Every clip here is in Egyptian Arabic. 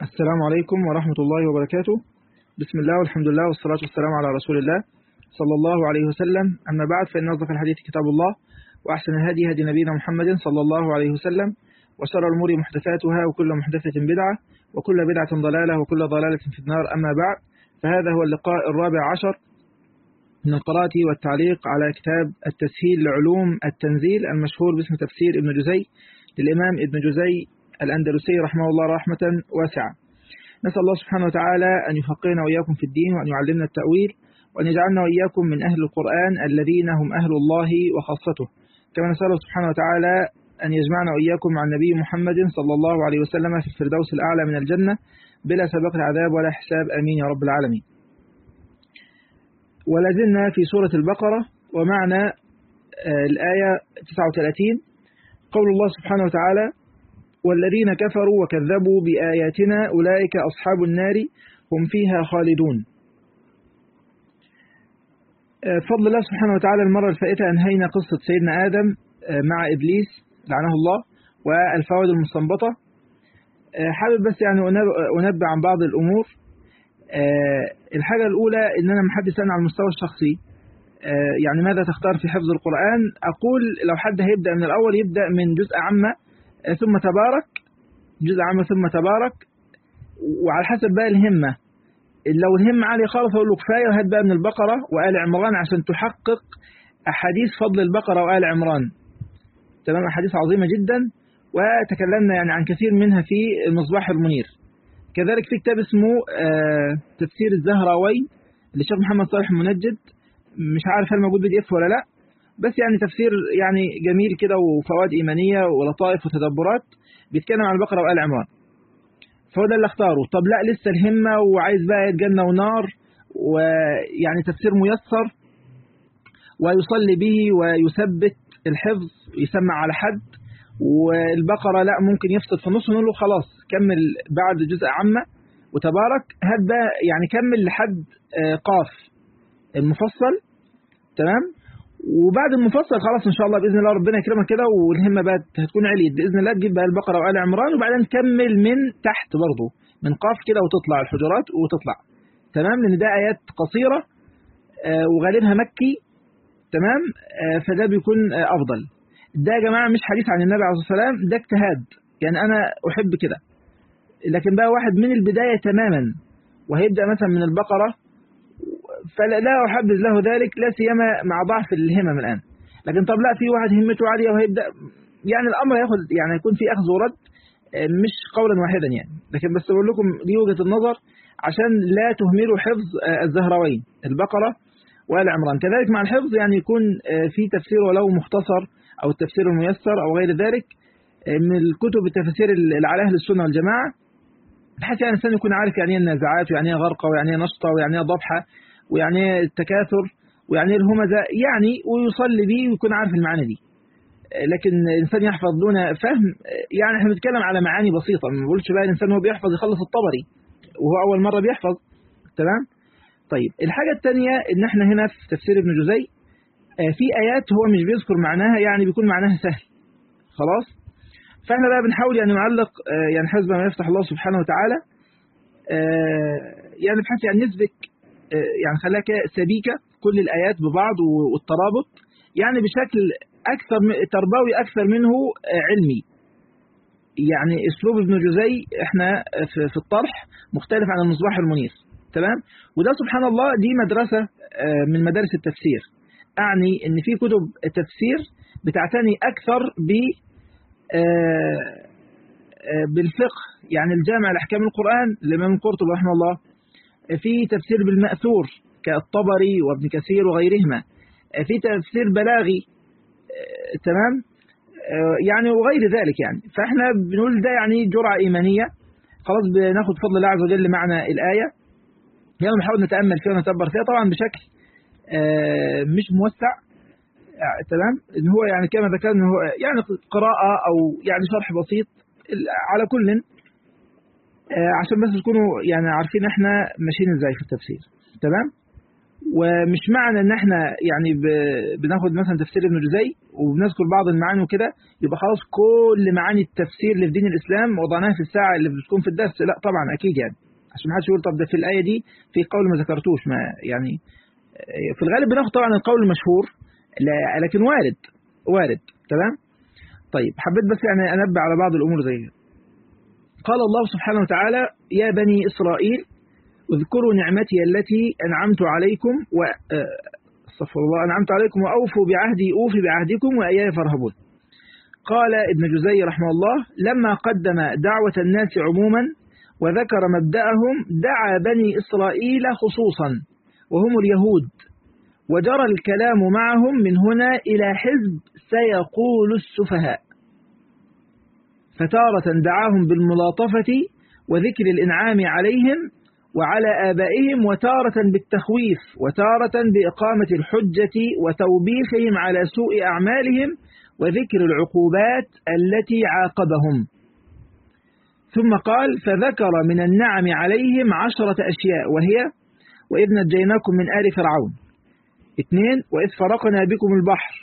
السلام عليكم ورحمة الله وبركاته بسم الله والحمد لله والصلاة والسلام على رسول الله صلى الله عليه وسلم أما بعد فإن أصدق الحديث كتاب الله وأحسن الهدي هدي نبينا محمد صلى الله عليه وسلم وشر الأمور محدثاتها وكل محدثة بدعة وكل بدعة ضلالة وكل ضلالة في النار أما بعد فهذا هو اللقاء الرابع عشر من القراءة والتعليق على كتاب التسهيل لعلوم التنزيل المشهور باسم تفسير ابن جزي للإمام ابن جزي الأندلسي رحمه الله رحمة واسعة نسأل الله سبحانه وتعالى أن يفقهنا وإياكم في الدين وأن يعلمنا التأويل وأن يجعلنا وإياكم من أهل القرآن الذين هم أهل الله وخاصته كما نسأله سبحانه وتعالى أن يجمعنا وإياكم مع النبي محمد صلى الله عليه وسلم في الفردوس الأعلى من الجنة بلا سبق العذاب ولا حساب أمين يا رب العالمين ولازلنا في سورة البقرة ومعنى الآية 39 قول الله سبحانه وتعالى والذين كفروا وكذبوا بآياتنا أولئك أصحاب النار هم فيها خالدون بفضل الله سبحانه وتعالى المرة الفائتة أنهينا قصة سيدنا آدم مع إبليس لعنه الله والفوائد المستنبطة حابب بس يعني أنبه عن بعض الأمور الحاجة الأولى إن أنا محدث أنا على المستوى الشخصي يعني ماذا تختار في حفظ القرآن أقول لو حد هيبدأ من الأول يبدأ من جزء عامة ثم تبارك جزء عامة ثم تبارك وعلى حسب بقى الهمة لو الهمة عالية خالص أقول له كفاية وهات بقى من البقرة وآل عمران عشان تحقق أحاديث فضل البقرة وآل عمران تمام أحاديث عظيمة جدا وتكلمنا يعني عن كثير منها في المصباح المنير كذلك في كتاب اسمه تفسير الزهراوي للشيخ محمد صالح المنجد مش عارف هل موجود بي دي اف ولا لا بس يعني تفسير يعني جميل كده وفوائد إيمانية ولطائف وتدبرات بيتكلم عن البقرة وآل عمران فهو ده اللي اختاره طب لا لسه الهمة وعايز بقى جنة ونار ويعني تفسير ميسر ويصلي به ويثبت الحفظ يسمع على حد والبقرة لا ممكن يفصل في النص ونقول له خلاص كمل بعد جزء عامة وتبارك هات بقى يعني كمل لحد قاف المفصل تمام وبعد المفصل خلاص ان شاء الله باذن الله ربنا يكرمك كده والهمه بقى هتكون عليت باذن الله تجيب بقى البقره وال عمران وبعدين تكمل من تحت برضه من قاف كده وتطلع الحجرات وتطلع تمام لان ده ايات قصيره وغالبها مكي تمام فده بيكون افضل ده يا جماعه مش حديث عن النبي عليه الصلاه والسلام ده اجتهاد يعني انا احب كده لكن بقى واحد من البدايه تماما وهيبدا مثلا من البقره فلا أحبذ له ذلك لا سيما مع ضعف الهمم الآن لكن طب لا في واحد همته عالية وهيبدأ يعني الأمر ياخد يعني يكون في أخذ ورد مش قولا واحدا يعني لكن بس أقول لكم دي وجهة النظر عشان لا تهملوا حفظ الزهروين البقرة وآل عمران كذلك مع الحفظ يعني يكون في تفسير ولو مختصر أو التفسير الميسر أو غير ذلك من الكتب التفسير اللي على أهل السنة والجماعة بحيث يعني الإنسان يكون عارف يعني ايه النازعات ويعني ايه غرقة ويعني ايه نشطة ويعني ايه ضبحة ويعني ايه التكاثر ويعني ايه الهمزة يعني ويصلي به ويكون عارف المعاني دي لكن الإنسان يحفظ دون فهم يعني احنا بنتكلم على معاني بسيطة ما بقولش بقى الإنسان هو بيحفظ يخلص الطبري وهو أول مرة بيحفظ تمام طيب الحاجة الثانية إن احنا هنا في تفسير ابن جزي في آيات هو مش بيذكر معناها يعني بيكون معناها سهل خلاص فاحنا بقى بنحاول يعني نعلق يعني حسب ما يفتح الله سبحانه وتعالى يعني بحيث يعني نسبك يعني خلاها سبيكة كل الآيات ببعض والترابط يعني بشكل أكثر تربوي أكثر منه علمي يعني أسلوب ابن جزي إحنا في الطرح مختلف عن المصباح المنير تمام وده سبحان الله دي مدرسة من مدارس التفسير أعني إن في كتب التفسير بتعتني أكثر ب بالفقه يعني الجامع لأحكام القرآن للإمام القرطبي رحمه الله في تفسير بالمأثور كالطبري وابن كثير وغيرهما في تفسير بلاغي تمام يعني وغير ذلك يعني فاحنا بنقول ده يعني جرعة إيمانية خلاص بناخد فضل الله عز وجل معنى الآية يعني بنحاول نتأمل فيها ونتدبر فيها طبعا بشكل مش موسع تمام ان هو يعني كما ذكرنا هو يعني قراءة أو يعني شرح بسيط على كل عشان بس تكونوا يعني عارفين احنا ماشيين ازاي في التفسير تمام ومش معنى ان احنا يعني بناخد مثلا تفسير ابن جزي وبنذكر بعض المعاني وكده يبقى خلاص كل معاني التفسير اللي في دين الاسلام وضعناها في الساعه اللي بتكون في الدرس لا طبعا اكيد يعني عشان ما حدش يقول طب ده في الايه دي في قول ما ذكرتوش ما يعني في الغالب بناخد طبعا القول المشهور لكن وارد وارد تمام طيب حبيت بس يعني انبه على بعض الامور زي قال الله سبحانه وتعالى يا بني اسرائيل اذكروا نعمتي التي أنعمت عليكم و استغفر الله أنعمت عليكم وأوفوا بعهدي أوفي بعهدكم وإياي فارهبون قال ابن جزي رحمه الله لما قدم دعوة الناس عموما وذكر مبدأهم دعا بني إسرائيل خصوصا وهم اليهود وجرى الكلام معهم من هنا إلى حزب سيقول السفهاء فتارة دعاهم بالملاطفة وذكر الإنعام عليهم وعلى آبائهم وتارة بالتخويف وتارة بإقامة الحجة وتوبيخهم على سوء أعمالهم وذكر العقوبات التي عاقبهم ثم قال فذكر من النعم عليهم عشرة أشياء وهي وإذ نجيناكم من آل فرعون اثنين وإذ فرقنا بكم البحر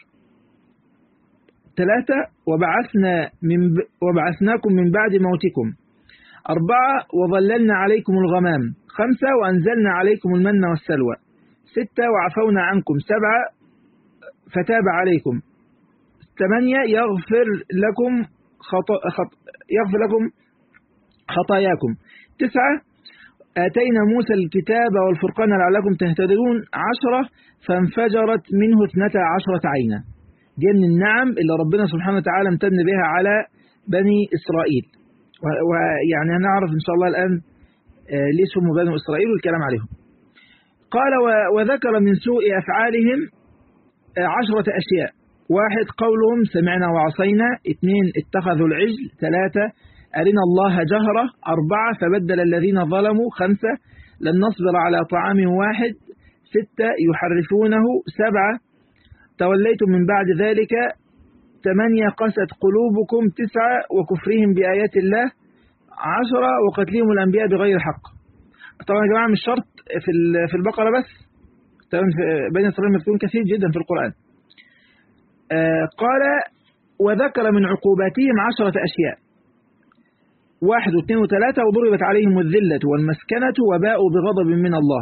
ثلاثة وبعثنا من ب... وبعثناكم من بعد موتكم أربعة وظللنا عليكم الغمام خمسة وأنزلنا عليكم المن والسلوى ستة وعفونا عنكم سبعة فتاب عليكم ثمانية يغفر لكم خط... خط... يغفر لكم خطاياكم تسعة آتينا موسى الكتاب والفرقان لعلكم تهتدون عشرة فانفجرت منه اثنتا عشرة عينا دي من النعم اللي ربنا سبحانه وتعالى امتن بها على بني إسرائيل ويعني هنعرف إن شاء الله الآن ليه سموا بنو إسرائيل والكلام عليهم قال وذكر من سوء أفعالهم عشرة أشياء واحد قولهم سمعنا وعصينا اثنين اتخذوا العجل ثلاثة أرنا الله جهرة أربعة فبدل الذين ظلموا خمسة لن نصبر على طعام واحد ستة يحرفونه سبعة توليتم من بعد ذلك ثمانية قست قلوبكم تسعة وكفرهم بآيات الله عشرة وقتلهم الأنبياء بغير حق طبعا يا جماعة مش شرط في في البقرة بس طبعا بين إسرائيل مكتوب كثير جدا في القرآن آه قال وذكر من عقوباتهم عشرة أشياء واحد واثنين وثلاثة وضربت عليهم الذلة والمسكنة وباءوا بغضب من الله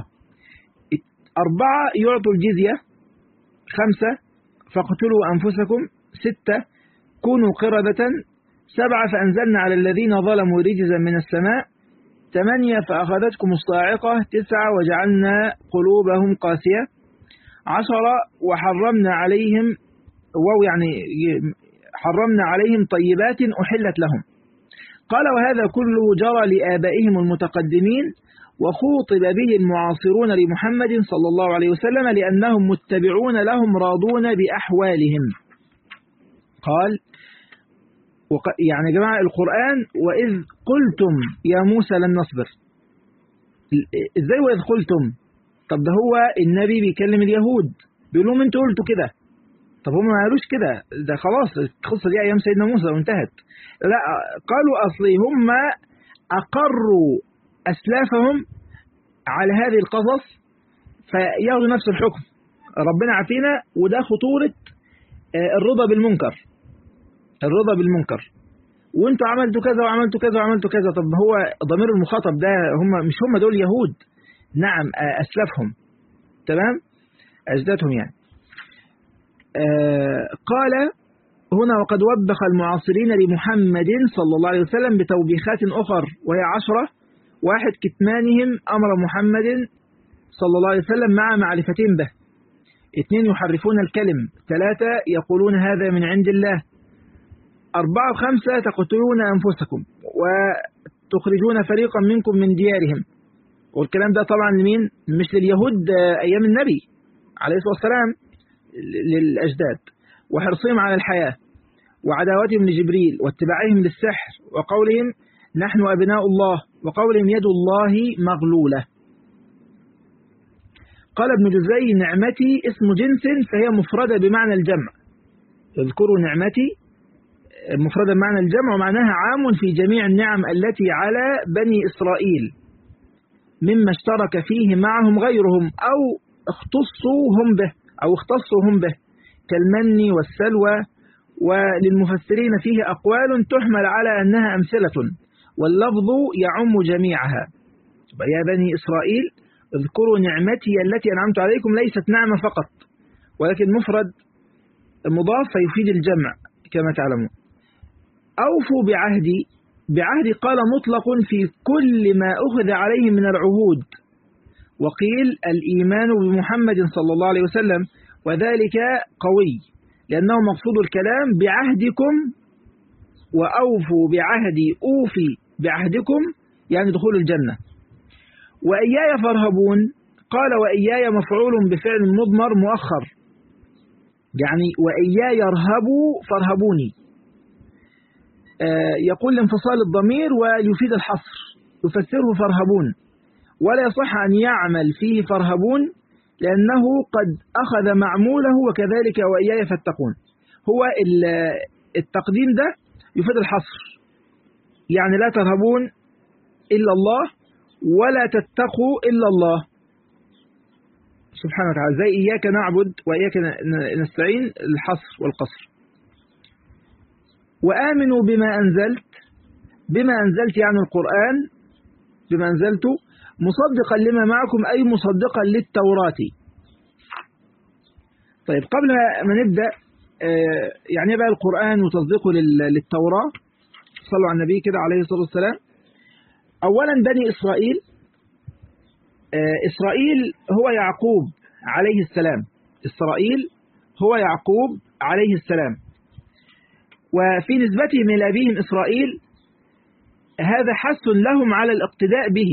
أربعة يعطوا الجزية خمسة فاقتلوا أنفسكم ستة كونوا قردة سبعة فأنزلنا على الذين ظلموا رجزا من السماء ثمانية فأخذتكم الصاعقة تسعة وجعلنا قلوبهم قاسية عشرة وحرمنا عليهم واو يعني حرمنا عليهم طيبات أحلت لهم قال وهذا كله جرى لآبائهم المتقدمين وخوطب به المعاصرون لمحمد صلى الله عليه وسلم لأنهم متبعون لهم راضون بأحوالهم قال يعني يا جماعة القرآن وإذ قلتم يا موسى لن نصبر إزاي وإذ قلتم طب ده هو النبي بيكلم اليهود بيقول لهم انتوا قلتوا كده طب هم ما قالوش كده ده خلاص القصة دي أيام سيدنا موسى وانتهت لا قالوا أصلي هم أقروا أسلافهم على هذه القصص فياخذوا نفس الحكم ربنا عافينا وده خطورة الرضا بالمنكر الرضا بالمنكر وانتوا عملتوا كذا وعملتوا كذا وعملتوا كذا طب هو ضمير المخاطب ده هم مش هم دول يهود نعم أسلافهم تمام أجدادهم يعني آه قال هنا وقد وبخ المعاصرين لمحمد صلى الله عليه وسلم بتوبيخات أخر وهي عشرة واحد كتمانهم أمر محمد صلى الله عليه وسلم مع معرفتهم به اثنين يحرفون الكلم ثلاثة يقولون هذا من عند الله أربعة وخمسة تقتلون أنفسكم وتخرجون فريقا منكم من ديارهم والكلام ده طبعا لمين مش لليهود أيام النبي عليه الصلاة والسلام للأجداد وحرصهم على الحياة وعداوتهم لجبريل واتباعهم للسحر وقولهم نحن أبناء الله وقولهم يد الله مغلولة قال ابن جزي نعمتي اسم جنس فهي مفردة بمعنى الجمع اذكروا نعمتي مفردة بمعنى الجمع ومعناها عام في جميع النعم التي على بني إسرائيل مما اشترك فيه معهم غيرهم أو اختصوا هم به أو اختصوا هم به كالمن والسلوى وللمفسرين فيه أقوال تحمل على أنها أمثلة واللفظ يعم جميعها يا بني إسرائيل اذكروا نعمتي التي أنعمت عليكم ليست نعمة فقط ولكن مفرد مضاف فيفيد الجمع كما تعلمون أوفوا بعهدي بعهدي قال مطلق في كل ما أخذ عليه من العهود وقيل الإيمان بمحمد صلى الله عليه وسلم وذلك قوي لأنه مقصود الكلام بعهدكم وأوفوا بعهدي أوفي بعهدكم يعني دخول الجنة وإياي فارهبون قال وإياي مفعول بفعل مضمر مؤخر يعني وإياي يرهبوا فارهبوني آه يقول لانفصال الضمير ويفيد الحصر يفسره فارهبون ولا يصح أن يعمل فيه فارهبون لأنه قد أخذ معموله وكذلك وإياي فاتقون هو التقديم ده يفيد الحصر يعني لا ترهبون إلا الله ولا تتقوا إلا الله سبحانه وتعالى زي إياك نعبد وإياك نستعين الحصر والقصر وآمنوا بما أنزلت بما أنزلت يعني القرآن بما أنزلت مصدقا لما معكم أي مصدقا للتوراة طيب قبل ما نبدأ يعني بقى القرآن وتصديقه للتوراة صلوا على النبي كده عليه الصلاة والسلام أولا بني إسرائيل إسرائيل هو يعقوب عليه السلام إسرائيل هو يعقوب عليه السلام وفي نسبتهم إلى أبيهم إسرائيل هذا حث لهم على الاقتداء به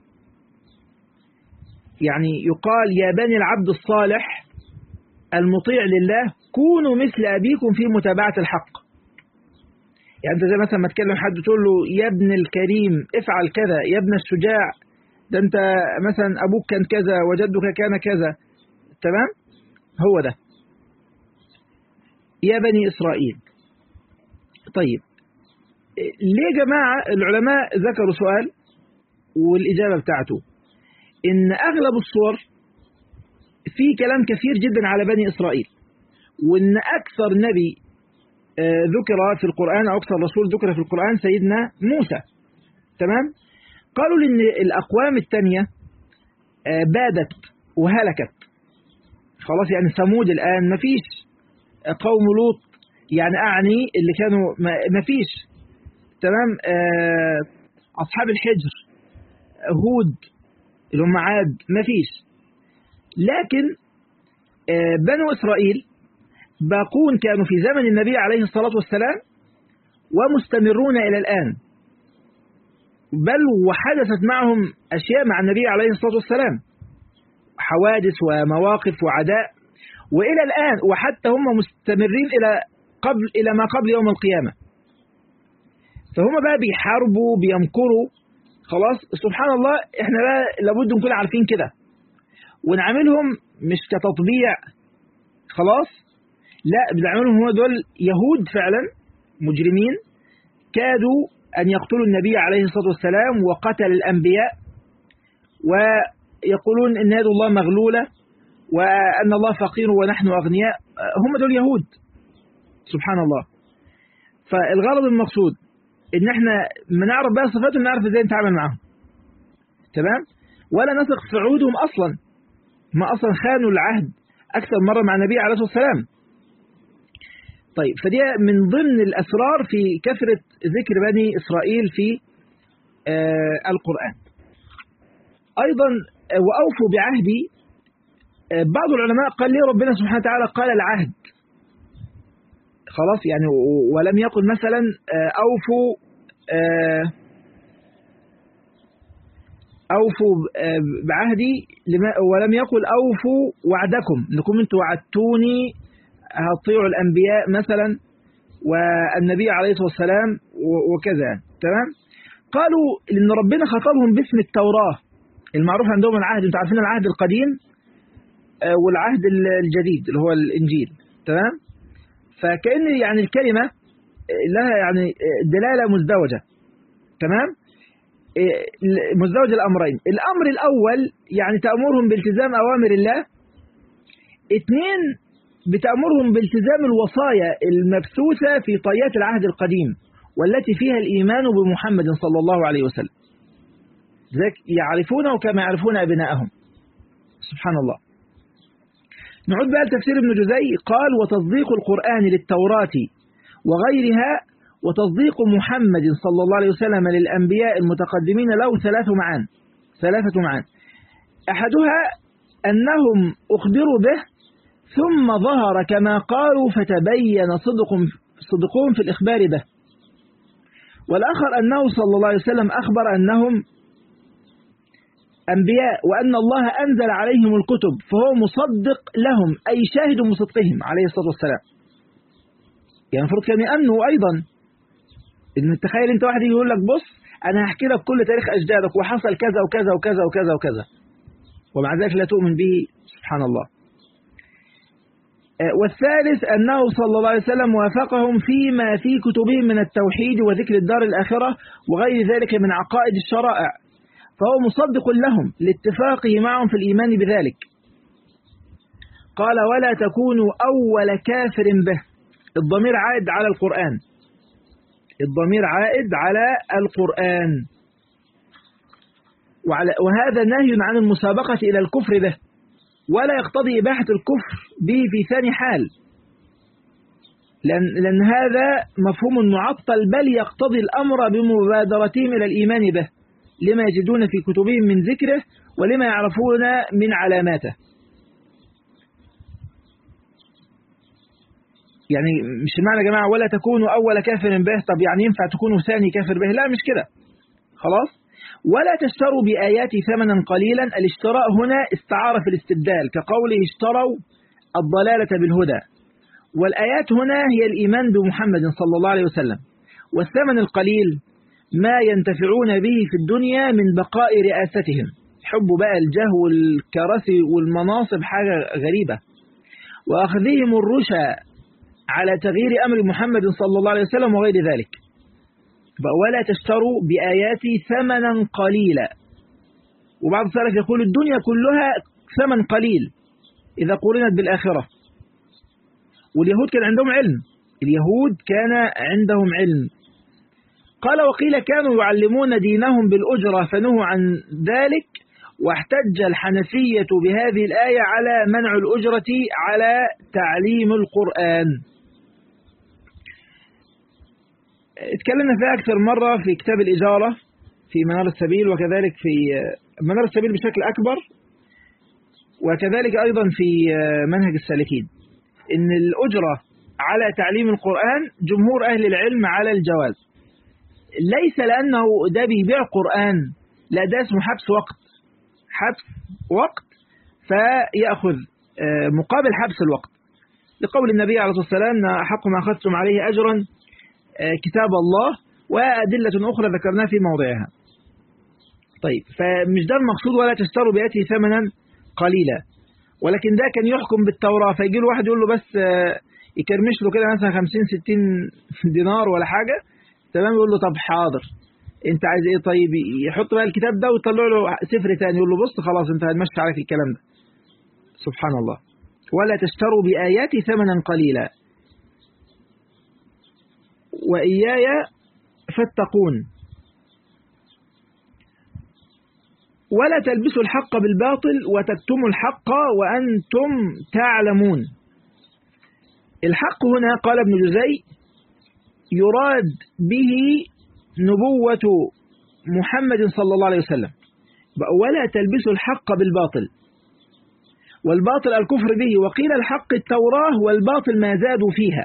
يعني يقال يا بني العبد الصالح المطيع لله كونوا مثل أبيكم في متابعة الحق يعني أنت زي مثلا ما تكلم حد تقول له يا ابن الكريم افعل كذا يا ابن الشجاع ده أنت مثلا أبوك كان كذا وجدك كان كذا تمام هو ده يا بني إسرائيل طيب ليه يا جماعة العلماء ذكروا سؤال والإجابة بتاعته إن أغلب الصور في كلام كثير جدا على بني إسرائيل وإن أكثر نبي ذكر في القرآن أو أكثر رسول ذكر في القرآن سيدنا موسى تمام قالوا لأن الأقوام الثانية بادت وهلكت خلاص يعني ثمود الآن مفيش قوم لوط يعني أعني اللي كانوا مفيش تمام أصحاب الحجر هود اللي هم عاد مفيش لكن بنو إسرائيل باقون كانوا في زمن النبي عليه الصلاة والسلام ومستمرون إلى الآن بل وحدثت معهم أشياء مع النبي عليه الصلاة والسلام حوادث ومواقف وعداء وإلى الآن وحتى هم مستمرين إلى قبل إلى ما قبل يوم القيامة فهم بقى بيحاربوا بيمكروا خلاص سبحان الله احنا بقى لابد نكون عارفين كده ونعملهم مش كتطبيع خلاص لا بنعملهم هو دول يهود فعلا مجرمين كادوا أن يقتلوا النبي عليه الصلاة والسلام وقتل الأنبياء ويقولون إن يد الله مغلولة وأن الله فقير ونحن أغنياء هم دول يهود سبحان الله فالغرض المقصود ان احنا ما نعرف بقى صفاتهم نعرف ازاي نتعامل معاهم تمام ولا نثق في عهودهم اصلا ما اصلا خانوا العهد اكثر مره مع النبي عليه الصلاه والسلام طيب فدي من ضمن الاسرار في كثره ذكر بني اسرائيل في آه القران ايضا واوفوا بعهدي آه بعض العلماء قال ليه ربنا سبحانه وتعالى قال العهد خلاص يعني ولم يقل مثلا أوفوا أوفوا بعهدي ولم يقل أوفوا وعدكم انكم انتم وعدتوني هتطيعوا الأنبياء مثلا والنبي عليه الصلاة والسلام وكذا تمام قالوا لأن ربنا خطبهم باسم التوراة المعروف عندهم العهد انتم عارفين العهد القديم والعهد الجديد اللي هو الإنجيل تمام فكأن يعني الكلمة لها يعني دلالة مزدوجة تمام مزدوج الأمرين الأمر الأول يعني تأمرهم بالتزام أوامر الله اثنين بتأمرهم بالتزام الوصايا المبثوثة في طيات العهد القديم والتي فيها الإيمان بمحمد صلى الله عليه وسلم ذلك يعرفونه كما يعرفون أبناءهم سبحان الله نعود بقى لتفسير ابن جزي قال وتصديق القرآن للتوراة وغيرها وتصديق محمد صلى الله عليه وسلم للأنبياء المتقدمين له ثلاث معان ثلاثة معان أحدها أنهم أخبروا به ثم ظهر كما قالوا فتبين صدق صدقهم في الإخبار به والآخر أنه صلى الله عليه وسلم أخبر أنهم أنبياء وأن الله أنزل عليهم الكتب فهو مصدق لهم أي شاهد مصدقهم عليه الصلاة والسلام يعني المفروض كانوا يأمنوا أيضا إن تخيل أنت واحد يقول لك بص أنا هحكي لك كل تاريخ أجدادك وحصل كذا وكذا وكذا وكذا وكذا ومع ذلك لا تؤمن به سبحان الله والثالث أنه صلى الله عليه وسلم وافقهم فيما في كتبهم من التوحيد وذكر الدار الآخرة وغير ذلك من عقائد الشرائع فهو مصدق لهم لاتفاقه معهم في الإيمان بذلك قال ولا تكونوا أول كافر به الضمير عائد على القرآن الضمير عائد على القرآن وهذا نهي عن المسابقة إلى الكفر به ولا يقتضي إباحة الكفر به في ثاني حال لأن, لأن هذا مفهوم معطل بل يقتضي الأمر بمبادرتهم إلى الإيمان به لما يجدون في كتبهم من ذكره ولما يعرفون من علاماته يعني مش المعنى يا جماعة ولا تكونوا أول كافر به طب يعني ينفع تكونوا ثاني كافر به لا مش كده خلاص ولا تشتروا بآياتي ثمنا قليلا الاشتراء هنا استعارة في الاستبدال كقوله اشتروا الضلالة بالهدى والآيات هنا هي الإيمان بمحمد صلى الله عليه وسلم والثمن القليل ما ينتفعون به في الدنيا من بقاء رئاستهم حب بقى الجه والكراسي والمناصب حاجة غريبة وأخذهم الرشا على تغيير أمر محمد صلى الله عليه وسلم وغير ذلك ولا تشتروا بآياتي ثمنا قليلا وبعض السلف يقول الدنيا كلها ثمن قليل إذا قرنت بالآخرة واليهود كان عندهم علم اليهود كان عندهم علم قال وقيل كانوا يعلمون دينهم بالأجرة فنهوا عن ذلك واحتج الحنفية بهذه الآية على منع الأجرة على تعليم القرآن اتكلمنا فيها أكثر مرة في كتاب الإجارة في منار السبيل وكذلك في منار السبيل بشكل أكبر وكذلك أيضا في منهج السالكين إن الأجرة على تعليم القرآن جمهور أهل العلم على الجواز ليس لأنه ده بيبيع قرآن لا ده اسمه حبس وقت حبس وقت فيأخذ مقابل حبس الوقت لقول النبي عليه الصلاة والسلام أحق ما أخذتم عليه أجرا كتاب الله وأدلة أخرى ذكرناها في موضعها طيب فمش ده المقصود ولا تشتروا بياته ثمنا قليلا ولكن ده كان يحكم بالتوراة فيجي له واحد يقول له بس يكرمش له كده مثلا 50 60 دينار ولا حاجة تمام يقول له طب حاضر انت عايز ايه طيب يحط بقى الكتاب ده ويطلع له سفر تاني يقول له بص خلاص انت هنمشي عليك الكلام ده سبحان الله ولا تشتروا بآياتي ثمنا قليلا وإياي فاتقون ولا تلبسوا الحق بالباطل وتكتموا الحق وأنتم تعلمون الحق هنا قال ابن جزي يراد به نبوة محمد صلى الله عليه وسلم ولا تلبسوا الحق بالباطل والباطل الكفر به وقيل الحق التوراة والباطل ما زادوا فيها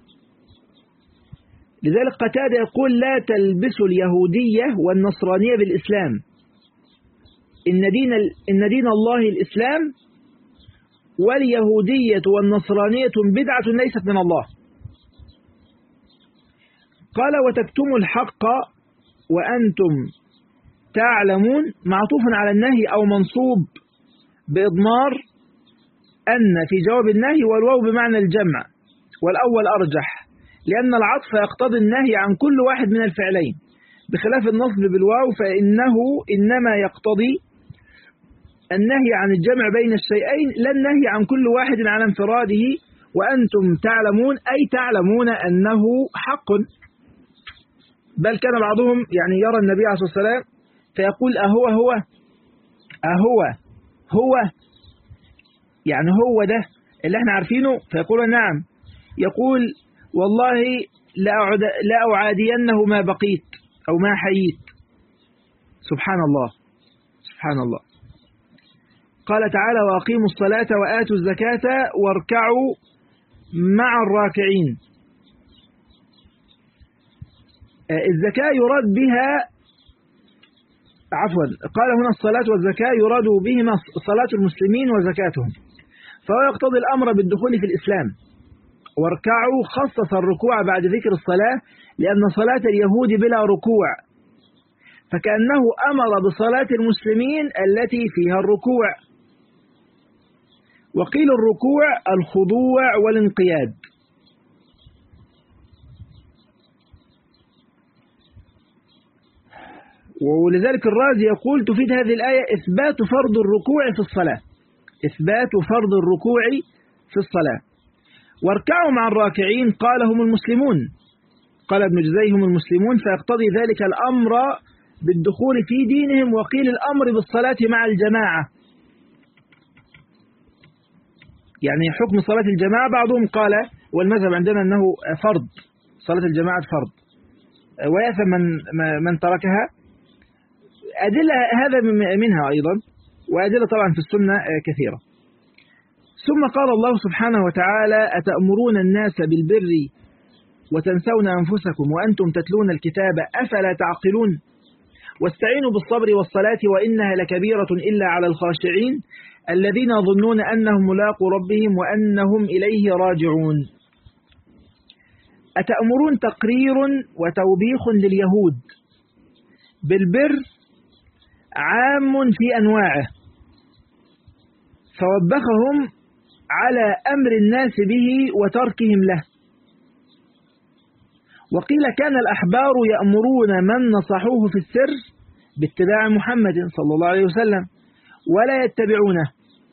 لذلك قتادة يقول لا تلبسوا اليهودية والنصرانية بالإسلام إن دين, إن دين الله الإسلام واليهودية والنصرانية بدعة ليست من الله قال وتكتموا الحق وأنتم تعلمون معطوف على النهي أو منصوب بإضمار أن في جواب النهي والواو بمعنى الجمع والأول أرجح لأن العطف يقتضي النهي عن كل واحد من الفعلين بخلاف النصب بالواو فإنه إنما يقتضي النهي عن الجمع بين الشيئين لا النهي عن كل واحد على انفراده وأنتم تعلمون أي تعلمون أنه حق بل كان بعضهم يعني يرى النبي عليه الصلاة والسلام فيقول أهو هو أهو هو يعني هو ده اللي احنا عارفينه فيقول نعم يقول والله لا أعادينه ما بقيت أو ما حييت سبحان الله سبحان الله قال تعالى وأقيموا الصلاة وآتوا الزكاة واركعوا مع الراكعين الزكاة يراد بها عفوا قال هنا الصلاة والزكاة يراد بهما صلاة المسلمين وزكاتهم فهو يقتضي الأمر بالدخول في الإسلام واركعوا خصص الركوع بعد ذكر الصلاة لأن صلاة اليهود بلا ركوع فكأنه أمر بصلاة المسلمين التي فيها الركوع وقيل الركوع الخضوع والانقياد ولذلك الرازي يقول تفيد هذه الآية إثبات فرض الركوع في الصلاة إثبات فرض الركوع في الصلاة واركعوا مع الراكعين قال هم المسلمون قال ابن جزي هم المسلمون فيقتضي ذلك الأمر بالدخول في دينهم وقيل الأمر بالصلاة مع الجماعة يعني حكم صلاة الجماعة بعضهم قال والمذهب عندنا أنه فرض صلاة الجماعة فرض ويأثم من, من تركها أدلة هذا منها أيضا وأدلة طبعا في السنة كثيرة ثم قال الله سبحانه وتعالى أتأمرون الناس بالبر وتنسون أنفسكم وأنتم تتلون الكتاب أفلا تعقلون واستعينوا بالصبر والصلاة وإنها لكبيرة إلا على الخاشعين الذين يظنون أنهم ملاقوا ربهم وأنهم إليه راجعون أتأمرون تقرير وتوبيخ لليهود بالبر عام في أنواعه فوبخهم على أمر الناس به وتركهم له وقيل كان الأحبار يأمرون من نصحوه في السر باتباع محمد صلى الله عليه وسلم ولا يتبعونه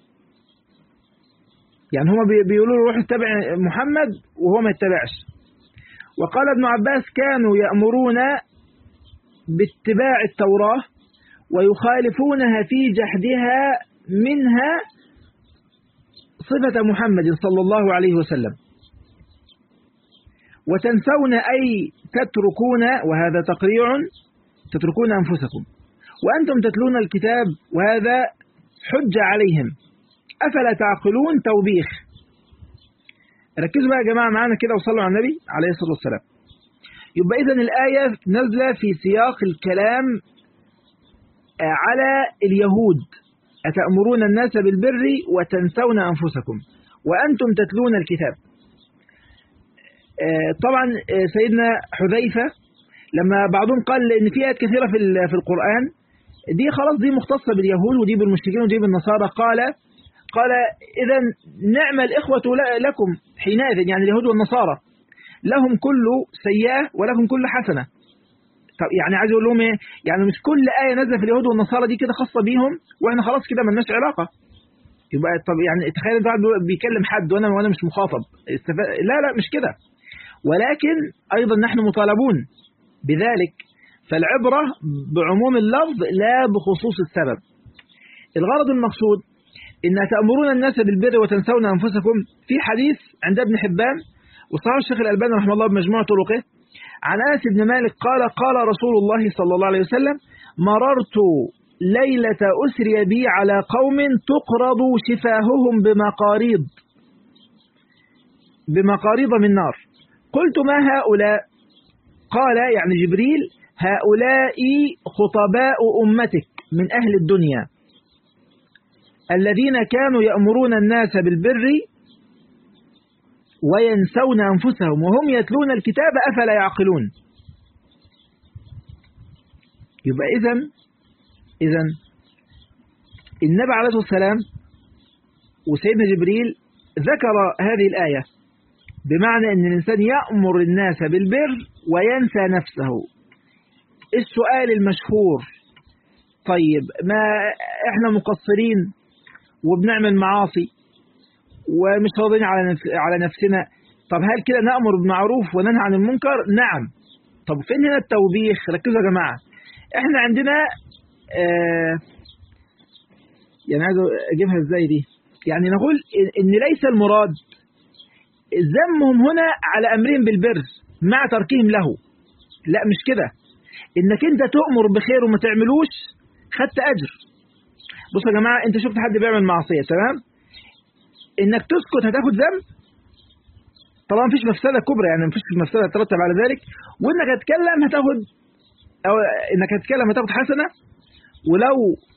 يعني هما بيقولوا له روح اتبع محمد وهو ما يتبعش وقال ابن عباس كانوا يأمرون باتباع التوراة ويخالفونها في جحدها منها صفة محمد صلى الله عليه وسلم وتنسون أي تتركون وهذا تقريع تتركون أنفسكم وأنتم تتلون الكتاب وهذا حجة عليهم أفلا تعقلون توبيخ ركزوا بقى يا جماعة معانا كده وصلوا على النبي عليه الصلاة والسلام يبقى إذا الآية نازلة في سياق الكلام على اليهود أتأمرون الناس بالبر وتنسون أنفسكم وأنتم تتلون الكتاب طبعا سيدنا حذيفة لما بعضهم قال إن في آيات كثيرة في في القرآن دي خلاص دي مختصة باليهود ودي بالمشركين ودي بالنصارى قال قال إذا نعم الإخوة لكم حينئذ يعني اليهود والنصارى لهم كل سيئة ولكم كل حسنة طب يعني عايز اقول لهم ايه يعني مش كل آية نازله في اليهود والنصارى دي كده خاصة بيهم واحنا خلاص كده مالناش علاقة يبقى طب يعني تخيل انت قاعد بيكلم حد وانا وانا مش مخاطب لا لا مش كده ولكن ايضا نحن مطالبون بذلك فالعبرة بعموم اللفظ لا بخصوص السبب الغرض المقصود إن تأمرون الناس بالبر وتنسون أنفسكم في حديث عند ابن حبان وصحاب الشيخ الألباني رحمه الله بمجموع طرقه عن أنس بن مالك قال قال رسول الله صلى الله عليه وسلم مررت ليلة أسري بي على قوم تقرض شفاههم بمقاريض بمقاريض من نار قلت ما هؤلاء قال يعني جبريل هؤلاء خطباء أمتك من أهل الدنيا الذين كانوا يأمرون الناس بالبر وينسون أنفسهم وهم يتلون الكتاب أفلا يعقلون يبقى إذا إذا النبي عليه الصلاة والسلام وسيدنا جبريل ذكر هذه الآية بمعنى أن الإنسان يأمر الناس بالبر وينسى نفسه السؤال المشهور طيب ما احنا مقصرين وبنعمل معاصي ومش راضين على نفس على نفسنا طب هل كده نأمر بالمعروف وننهى عن المنكر نعم طب فين هنا التوبيخ ركزوا يا جماعة احنا عندنا آه يعني عايز اجيبها ازاي دي يعني نقول ان ليس المراد ذمهم هنا على امرهم بالبر مع تركهم له لا مش كده انك انت تؤمر بخير وما تعملوش خدت اجر بصوا يا جماعه انت شفت حد بيعمل معصيه تمام انك تسكت هتاخد ذنب طبعا مفيش مفسده كبرى يعني مفيش مفسده تترتب على ذلك وانك هتتكلم هتاخد او انك هتتكلم هتاخد حسنه ولو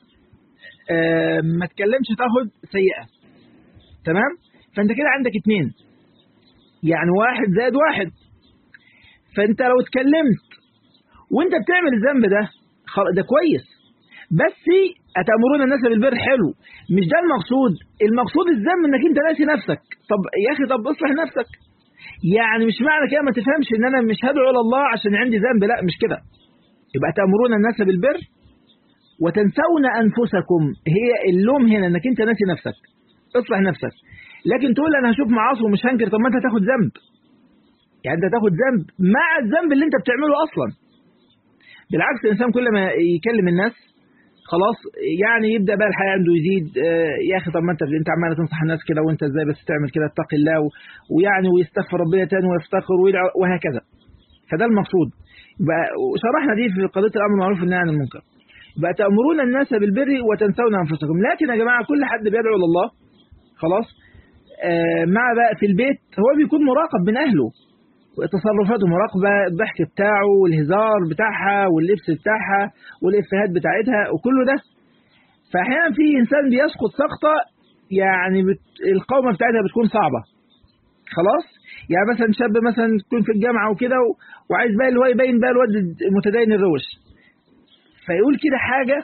آه ما تكلمش هتاخد سيئه تمام فانت كده عندك اتنين يعني واحد زائد واحد فانت لو اتكلمت وانت بتعمل الذنب ده ده كويس بس اتامرون الناس بالبر حلو مش ده المقصود المقصود الذنب انك انت ناسي نفسك طب يا اخي طب اصلح نفسك يعني مش معنى كده ما تفهمش ان انا مش هدعو الى الله عشان عندي ذنب لا مش كده يبقى تامرون الناس بالبر وتنسون انفسكم هي اللوم هنا انك انت ناسي نفسك اصلح نفسك لكن تقول انا هشوف معاصي ومش هنكر طب ما انت هتاخد ذنب يعني انت هتاخد ذنب مع الذنب اللي انت بتعمله اصلا بالعكس الانسان كل ما يكلم الناس خلاص يعني يبدا بقى الحياه عنده يزيد آه يا اخي طب ما انت انت عمال تنصح الناس كده وانت ازاي بس تعمل كده اتقي الله ويعني ويستغفر ربنا تاني ويفتخر وهكذا فده المقصود يبقى شرحنا دي في قضيه الامر بالمعروف والنهي عن المنكر يبقى تامرون الناس بالبر وتنسون انفسكم لكن يا جماعه كل حد بيدعو لله خلاص آه مع بقى في البيت هو بيكون مراقب من اهله تصرفاته مراقبة الضحك بتاعه والهزار بتاعها واللبس بتاعها والإفيهات بتاعتها وكله ده فأحيانا في إنسان بيسقط سقطة يعني بت... القومة بتاعتها بتكون صعبة خلاص يعني مثلا شاب مثلا تكون في الجامعة وكده و... وعايز بقى اللي هو يبين بقى الواد المتدين الروش فيقول كده حاجة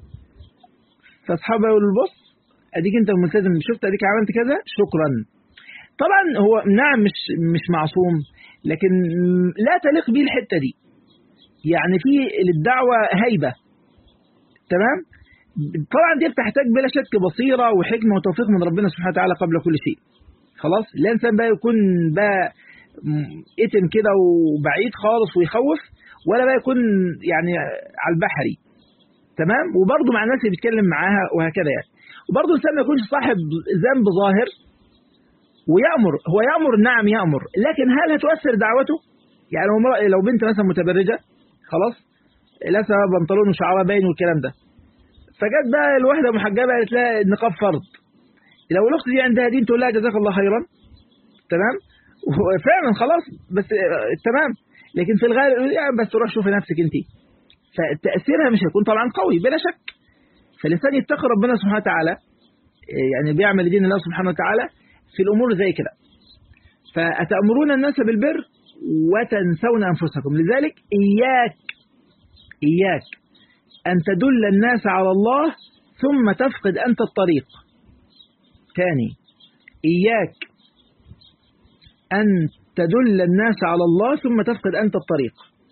فأصحابه يقولوا بص أديك أنت ملتزم شفت أديك عملت كذا شكرا طبعا هو نعم مش مش معصوم لكن لا تليق به الحتة دي يعني في للدعوة هيبة تمام طبعا دي بتحتاج بلا شك بصيرة وحكمة وتوفيق من ربنا سبحانه وتعالى قبل كل شيء خلاص لا إنسان بقى يكون بقى اتم كده وبعيد خالص ويخوف ولا بقى يكون يعني على البحري تمام وبرضه مع الناس اللي بيتكلم معاها وهكذا يعني وبرضه الإنسان ما يكونش صاحب ذنب ظاهر ويأمر هو يأمر نعم يأمر لكن هل هتؤثر دعوته يعني لو بنت مثلا متبرجة خلاص لابسه بنطلون وشعرها باين والكلام ده فجت بقى الواحدة محجبة قالت لها النقاب فرض لو الأخت دي عندها دين تقول لها جزاك الله خيرا تمام فعلا خلاص بس تمام لكن في الغالب يعني بس روح شوفي نفسك انت فتأثيرها مش هيكون طبعا قوي بلا شك فالإنسان يتقي ربنا سبحانه وتعالى يعني بيعمل دين الله سبحانه وتعالى في الأمور زي كده فأتأمرون الناس بالبر وتنسون أنفسكم لذلك إياك إياك أن تدل الناس على الله ثم تفقد أنت الطريق ثاني إياك أن تدل الناس على الله ثم تفقد أنت الطريق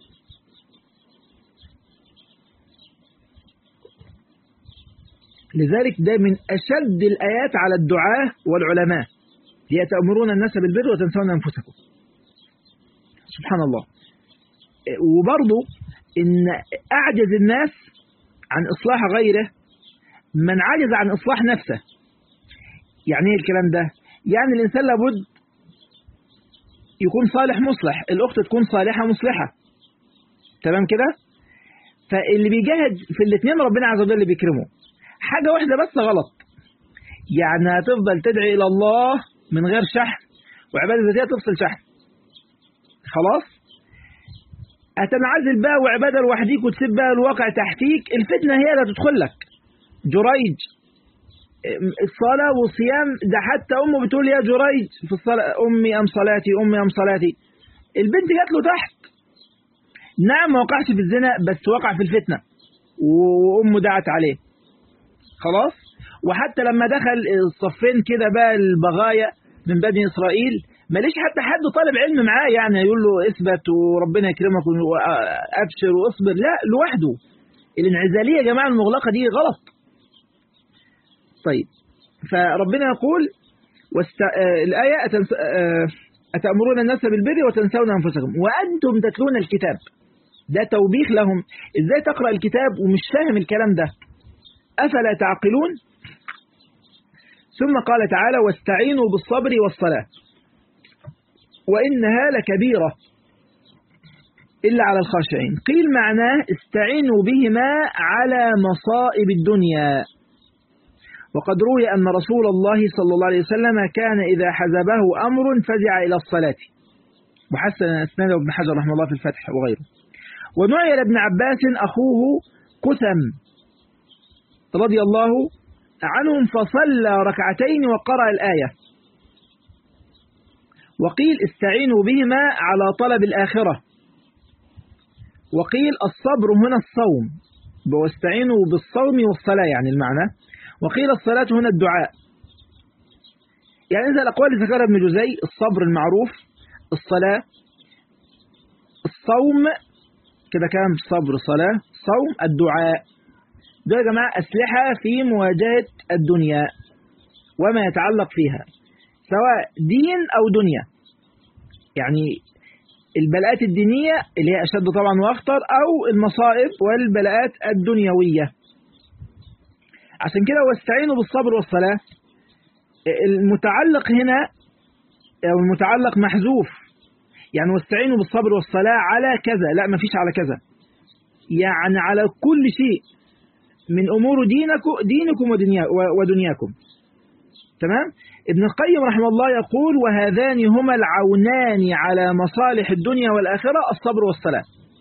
لذلك ده من أشد الآيات على الدعاة والعلماء هي تأمرون الناس بالبر وتنسون أنفسكم سبحان الله وبرضو إن أعجز الناس عن إصلاح غيره من عجز عن إصلاح نفسه يعني ايه الكلام ده يعني الإنسان لابد يكون صالح مصلح الأخت تكون صالحة مصلحة تمام كده فاللي بيجاهد في الاثنين ربنا عز وجل بيكرمه حاجة واحدة بس غلط يعني هتفضل تدعي إلى الله من غير شحن وعبادة ذاتية تفصل شحن خلاص هتنعزل بقى وعبادة لوحديك وتسيب بقى الواقع تحتيك الفتنة هي اللي تدخل لك جريج الصلاة والصيام ده حتى أمه بتقول يا جريج في الصلاة أمي أم صلاتي أمي أم صلاتي البنت جات له تحت نعم ما وقعش في الزنا بس وقع في الفتنة وأمه دعت عليه خلاص وحتى لما دخل الصفين كده بقى البغايا من بني إسرائيل ماليش حتى حد طالب علم معاه يعني يقول له اثبت وربنا يكرمك وابشر واصبر لا لوحده الانعزالية يا جماعة المغلقة دي غلط طيب فربنا يقول واست... آه الآية أتنس... آه أتأمرون الناس بالبر وتنسون أنفسكم وأنتم تتلون الكتاب ده توبيخ لهم إزاي تقرأ الكتاب ومش فاهم الكلام ده أفلا تعقلون ثم قال تعالى واستعينوا بالصبر والصلاة وإنها لكبيرة إلا على الخاشعين قيل معناه استعينوا بهما على مصائب الدنيا وقد روي أن رسول الله صلى الله عليه وسلم كان إذا حزبه أمر فزع إلى الصلاة وحسن أسناده ابن حجر رحمه الله في الفتح وغيره ونعي لابن عباس أخوه قثم رضي الله عنهم فصلى ركعتين وقرأ الآية وقيل استعينوا بهما على طلب الآخرة وقيل الصبر هنا الصوم واستعينوا بالصوم والصلاة يعني المعنى وقيل الصلاة هنا الدعاء يعني إذا الأقوال اللي ذكرها ابن جزي الصبر المعروف الصلاة الصوم كده كام صبر صلاة صوم الدعاء ده يا جماعة أسلحة في مواجهة الدنيا وما يتعلق فيها سواء دين أو دنيا يعني البلاءات الدينية اللي هي أشد طبعا وأخطر أو المصائب والبلاءات الدنيوية عشان كده واستعينوا بالصبر والصلاة المتعلق هنا أو المتعلق محذوف يعني واستعينوا بالصبر والصلاة على كذا لا ما فيش على كذا يعني على كل شيء من أمور دينكم دينكم ودنياكم تمام ابن القيم رحمه الله يقول وهذان هما العونان على مصالح الدنيا والآخرة الصبر والصلاة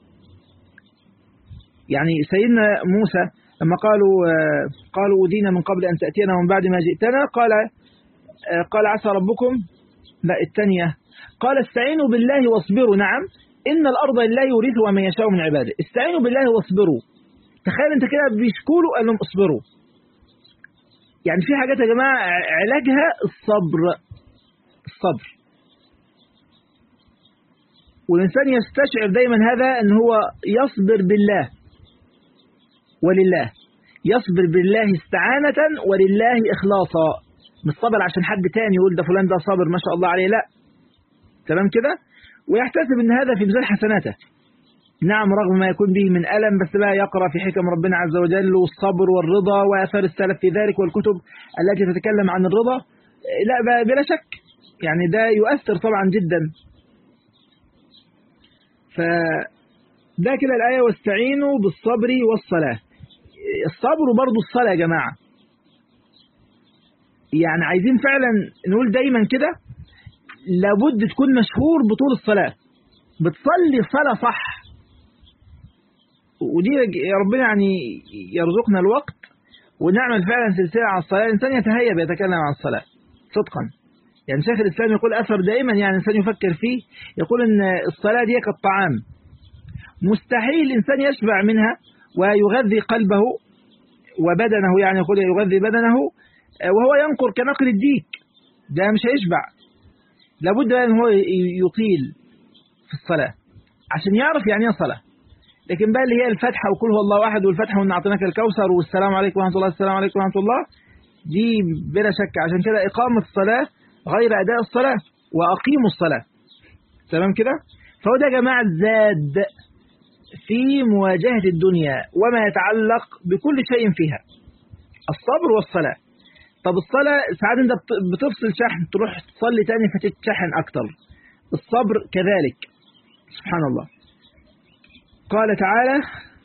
يعني سيدنا موسى لما قالوا قالوا أودينا من قبل أن تأتينا ومن بعد ما جئتنا قال قال عسى ربكم لا الثانية قال استعينوا بالله واصبروا نعم إن الأرض لله يورثها من يشاء من عباده استعينوا بالله واصبروا تخيل انت كده بيشكوا قال لهم اصبروا يعني في حاجات يا جماعة علاجها الصبر الصبر والإنسان يستشعر دايما هذا أن هو يصبر بالله ولله يصبر بالله استعانة ولله إخلاصا مش صبر عشان حد تاني يقول ده فلان ده صابر ما شاء الله عليه لا تمام كده ويحتسب ان هذا في ميزان حسناته نعم رغم ما يكون به من ألم بس بقى يقرأ في حكم ربنا عز وجل والصبر والرضا وآثار السلف في ذلك والكتب التي تتكلم عن الرضا لا بلا شك يعني ده يؤثر طبعا جدا فده كده الآية واستعينوا بالصبر والصلاة الصبر برضو الصلاة يا جماعة يعني عايزين فعلا نقول دايما كده لابد تكون مشهور بطول الصلاة بتصلي صلاة صح ودي يا ربنا يعني يرزقنا الوقت ونعمل فعلا سلسلة على الصلاة الإنسان يتهيب يتكلم عن الصلاة صدقا يعني شيخ الإسلام يقول أثر دائما يعني الإنسان يفكر فيه يقول أن الصلاة دي كالطعام مستحيل الإنسان يشبع منها ويغذي قلبه وبدنه يعني يقول يغذي بدنه وهو ينقر كنقر الديك ده مش هيشبع لابد أن هو يطيل في الصلاة عشان يعرف يعني ايه صلاة لكن بقى اللي هي الفتحة وكل هو الله واحد والفتحة وإن أعطيناك الكوثر والسلام عليكم ورحمة الله السلام عليكم ورحمة الله دي بلا شك عشان كده إقامة الصلاة غير أداء الصلاة وأقيموا الصلاة تمام كده فهو ده يا جماعة زاد في مواجهة الدنيا وما يتعلق بكل شيء فيها الصبر والصلاة طب الصلاة ساعات انت بتفصل شحن تروح تصلي تاني فتتشحن أكتر الصبر كذلك سبحان الله قال تعالى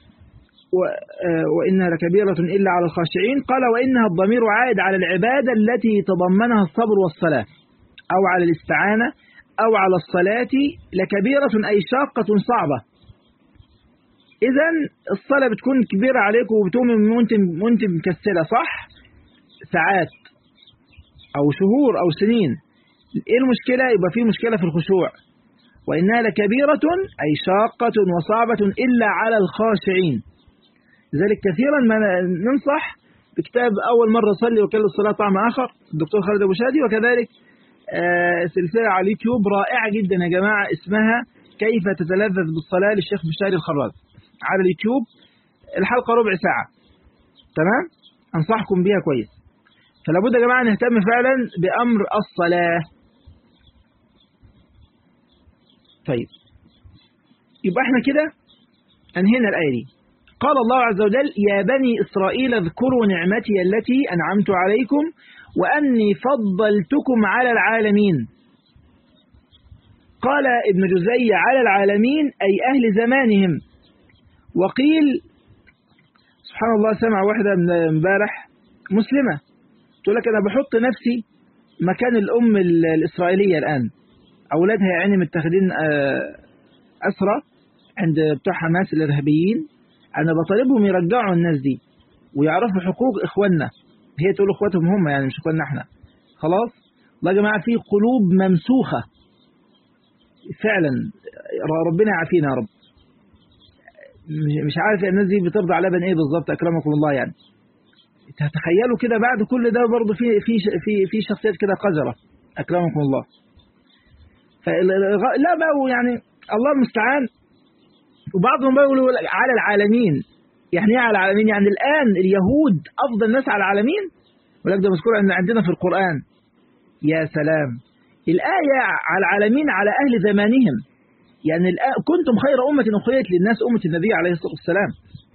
وإنها لكبيرة إلا على الخاشعين قال وإنها الضمير عائد على العبادة التي تضمنها الصبر والصلاة أو على الاستعانة أو على الصلاة لكبيرة أي شاقة صعبة إذا الصلاة بتكون كبيرة عليك وبتقوم وانت وانت مكسلة صح ساعات أو شهور أو سنين إيه المشكلة يبقى في مشكلة في الخشوع وإنها لكبيرة أي شاقة وصعبة إلا على الخاشعين لذلك كثيرا ما ننصح بكتاب أول مرة صلي وكل الصلاة طعم آخر الدكتور خالد أبو شادي وكذلك آه سلسلة على اليوتيوب رائعة جدا يا جماعة اسمها كيف تتلذذ بالصلاة للشيخ بشاري الخراز على اليوتيوب الحلقة ربع ساعة تمام أنصحكم بيها كويس فلا بد يا جماعة نهتم فعلا بأمر الصلاة طيب يبقى احنا كده أنهينا الآية دي قال الله عز وجل يا بني إسرائيل اذكروا نعمتي التي أنعمت عليكم وأني فضلتكم على العالمين قال ابن جزي على العالمين أي أهل زمانهم وقيل سبحان الله سمع واحدة من امبارح مسلمة تقول لك أنا بحط نفسي مكان الأم الإسرائيلية الآن أولادها يعني متاخدين أسرة عند بتوع حماس الإرهابيين أنا بطالبهم يرجعوا الناس دي ويعرفوا حقوق إخواننا هي تقول إخواتهم هم يعني مش إخواننا إحنا خلاص الله يا جماعة في قلوب ممسوخة فعلا ربنا يعافينا يا رب مش عارف الناس دي بترضى على لبن ايه بالظبط اكرمكم الله يعني تتخيلوا كده بعد كل ده برضه في في في في شخصيات كده قذره اكرمكم الله لا بقى يعني الله المستعان وبعضهم بقى يقولوا على العالمين يعني ايه على العالمين يعني الان اليهود افضل ناس على العالمين ولكن ده مذكور عندنا في القران يا سلام الآية على العالمين على أهل زمانهم يعني كنتم خير أمة أخرجت للناس أمة النبي عليه الصلاة والسلام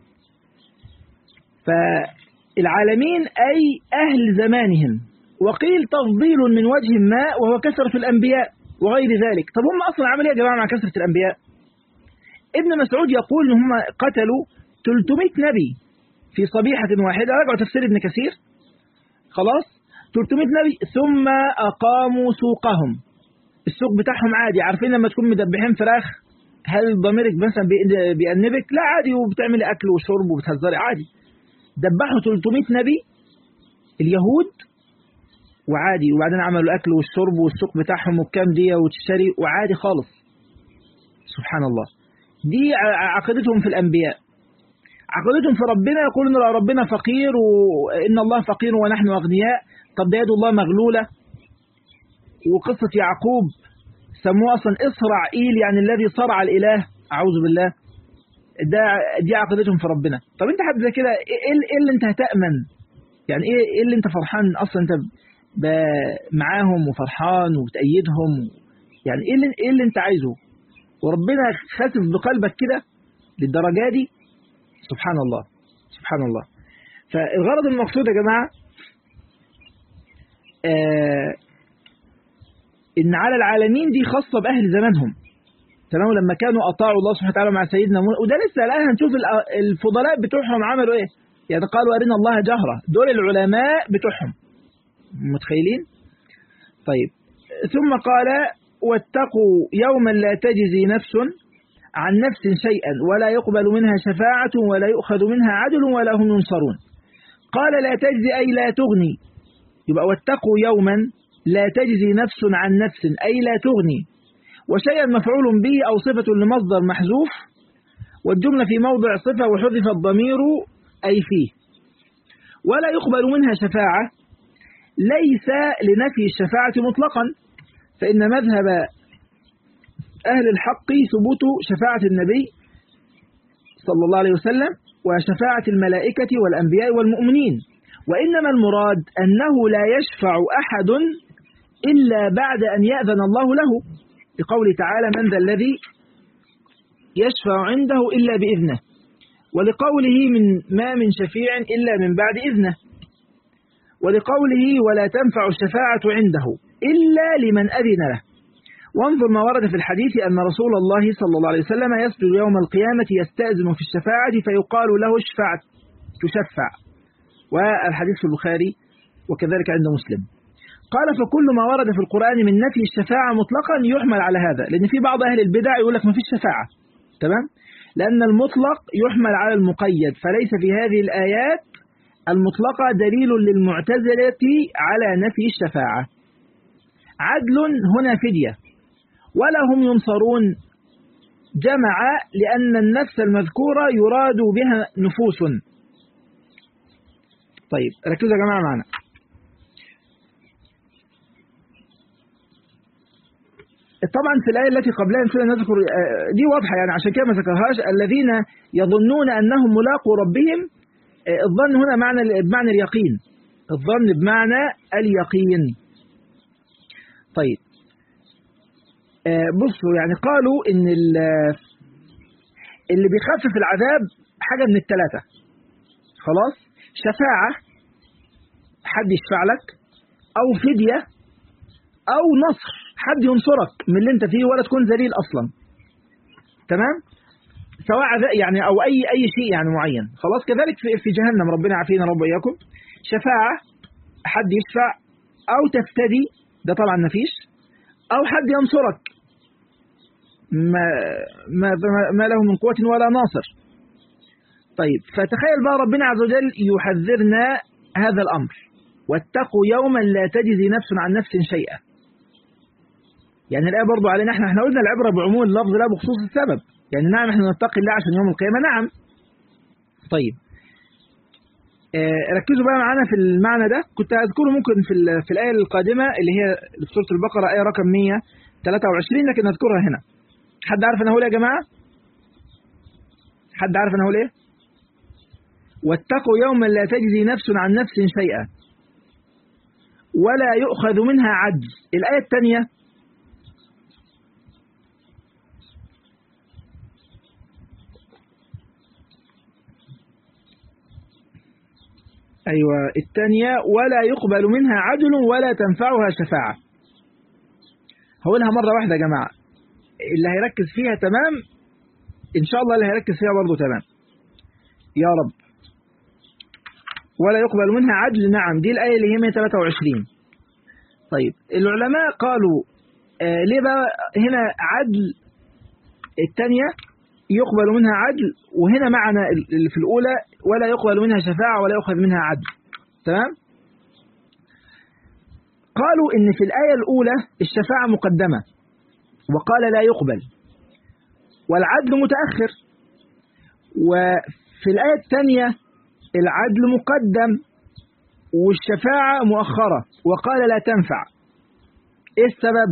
فالعالمين أي أهل زمانهم وقيل تفضيل من وجه ما وهو كثرة الأنبياء وغير ذلك طب هم أصلا عملوا يا جماعة مع كثرة الأنبياء ابن مسعود يقول إن هم قتلوا 300 نبي في صبيحة واحدة راجعوا تفسير ابن كثير خلاص 300 نبي ثم أقاموا سوقهم السوق بتاعهم عادي عارفين لما تكون مدبحين فراخ هل ضميرك مثلا بيأنبك لا عادي وبتعملي أكل وشرب وبتهزري عادي دبحوا 300 نبي اليهود وعادي وبعدين عملوا الأكل والشرب والسوق بتاعهم والكام دي وتشتري وعادي خالص سبحان الله دي عقيدتهم في الأنبياء عقيدتهم في ربنا يقولون ربنا فقير وإن الله فقير ونحن أغنياء طب ده يد الله مغلولة وقصة يعقوب سموه أصلا إسرع إيل يعني الذي صرع الإله أعوذ بالله ده دي عقيدتهم في ربنا طب انت حد زي كده ايه ايه اللي انت هتأمن يعني ايه ايه اللي انت فرحان اصلا انت معاهم وفرحان وبتأيدهم يعني ايه اللي, ايه اللي انت عايزه وربنا خاسف بقلبك كده للدرجة دي سبحان الله سبحان الله فالغرض المقصود يا جماعة آه إن على العالمين دي خاصة بأهل زمانهم تمام لما كانوا أطاعوا الله سبحانه وتعالى مع سيدنا موسى وده لسه الآن هنشوف الفضلاء بتوعهم عملوا إيه يعني قالوا أرنا الله جهرة دول العلماء بتوعهم متخيلين طيب ثم قال واتقوا يوما لا تجزي نفس عن نفس شيئا ولا يقبل منها شفاعة ولا يؤخذ منها عدل ولا هم ينصرون قال لا تجزي أي لا تغني يبقى واتقوا يوما لا تجزي نفس عن نفس أي لا تغني وشيئا مفعول به أو صفة لمصدر محذوف والجملة في موضع صفة وحذف الضمير أي فيه ولا يقبل منها شفاعة ليس لنفي الشفاعة مطلقا فإن مذهب أهل الحق ثبوت شفاعة النبي صلى الله عليه وسلم وشفاعة الملائكة والأنبياء والمؤمنين وإنما المراد أنه لا يشفع أحد إلا بعد أن يأذن الله له لقوله تعالى من ذا الذي يشفع عنده إلا بإذنه ولقوله من ما من شفيع إلا من بعد إذنه ولقوله ولا تنفع الشفاعة عنده إلا لمن أذن له وانظر ما ورد في الحديث أن رسول الله صلى الله عليه وسلم يسجد يوم القيامة يستأذن في الشفاعة فيقال له اشفع تشفع والحديث في البخاري وكذلك عند مسلم قال فكل ما ورد في القرآن من نفي الشفاعة مطلقا يحمل على هذا لأن في بعض أهل البدع يقول لك ما فيش شفاعة تمام لأن المطلق يحمل على المقيد فليس في هذه الآيات المطلقة دليل للمعتزلة على نفي الشفاعة عدل هنا فدية ولا هم ينصرون جمع لأن النفس المذكورة يراد بها نفوس طيب ركزوا يا جماعة معنا طبعا في الآية التي قبلها نسينا نذكر دي واضحة يعني عشان كده ما ذكرهاش الذين يظنون أنهم ملاقوا ربهم الظن هنا معنى بمعنى اليقين الظن بمعنى اليقين طيب بصوا يعني قالوا ان اللي بيخفف العذاب حاجة من الثلاثة خلاص شفاعة حد يشفع لك او فدية او نصر حد ينصرك من اللي انت فيه ولا تكون ذليل اصلا تمام سواء يعني او اي اي شيء يعني معين خلاص كذلك في في جهنم ربنا عافينا رب اياكم شفاعة حد يشفع او تفتدي ده طبعا ما فيش او حد ينصرك ما ما ما له من قوة ولا ناصر طيب فتخيل بقى ربنا عز وجل يحذرنا هذا الامر واتقوا يوما لا تجزي نفس عن نفس شيئا يعني الآية برضو علينا احنا احنا قلنا العبرة بعموم اللفظ لا بخصوص السبب يعني نعم احنا نتقي الله عشان يوم القيامة نعم طيب اه ركزوا بقى معانا في المعنى ده كنت هذكره ممكن في في الآية القادمة اللي هي في سورة البقرة آية رقم 123 لكن نذكرها هنا حد عارف انا هقول ايه يا جماعة حد عارف انا هقول ايه واتقوا يوما لا تجزي نفس عن نفس شيئا ولا يؤخذ منها عجز الآية الثانية أيوة الثانية ولا يقبل منها عدل ولا تنفعها شفاعة هقولها مرة واحدة يا جماعة اللي هيركز فيها تمام إن شاء الله اللي هيركز فيها برضه تمام يا رب ولا يقبل منها عدل نعم دي الآية اللي هي 123 طيب العلماء قالوا آه ليه بقى هنا عدل الثانية يقبل منها عدل وهنا معنى اللي في الأولى ولا يقبل منها شفاعة ولا يؤخذ منها عدل تمام قالوا إن في الآية الأولى الشفاعة مقدمة وقال لا يقبل والعدل متأخر وفي الآية الثانية العدل مقدم والشفاعة مؤخرة وقال لا تنفع إيه السبب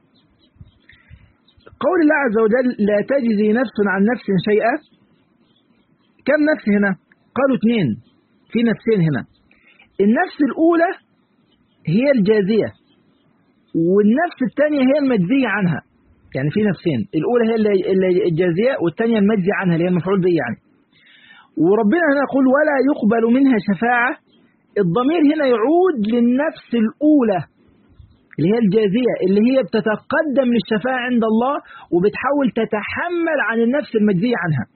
قول الله عز وجل لا تجزي نفس عن نفس شيئا كم نفس هنا قالوا اثنين في نفسين هنا النفس الأولى هي الجازية والنفس الثانية هي المجزية عنها يعني في نفسين الأولى هي الجازية والثانية المجزي عنها اللي هي المفعول به يعني وربنا هنا يقول ولا يقبل منها شفاعة الضمير هنا يعود للنفس الأولى اللي هي الجازية اللي هي بتتقدم للشفاعة عند الله وبتحاول تتحمل عن النفس المجزية عنها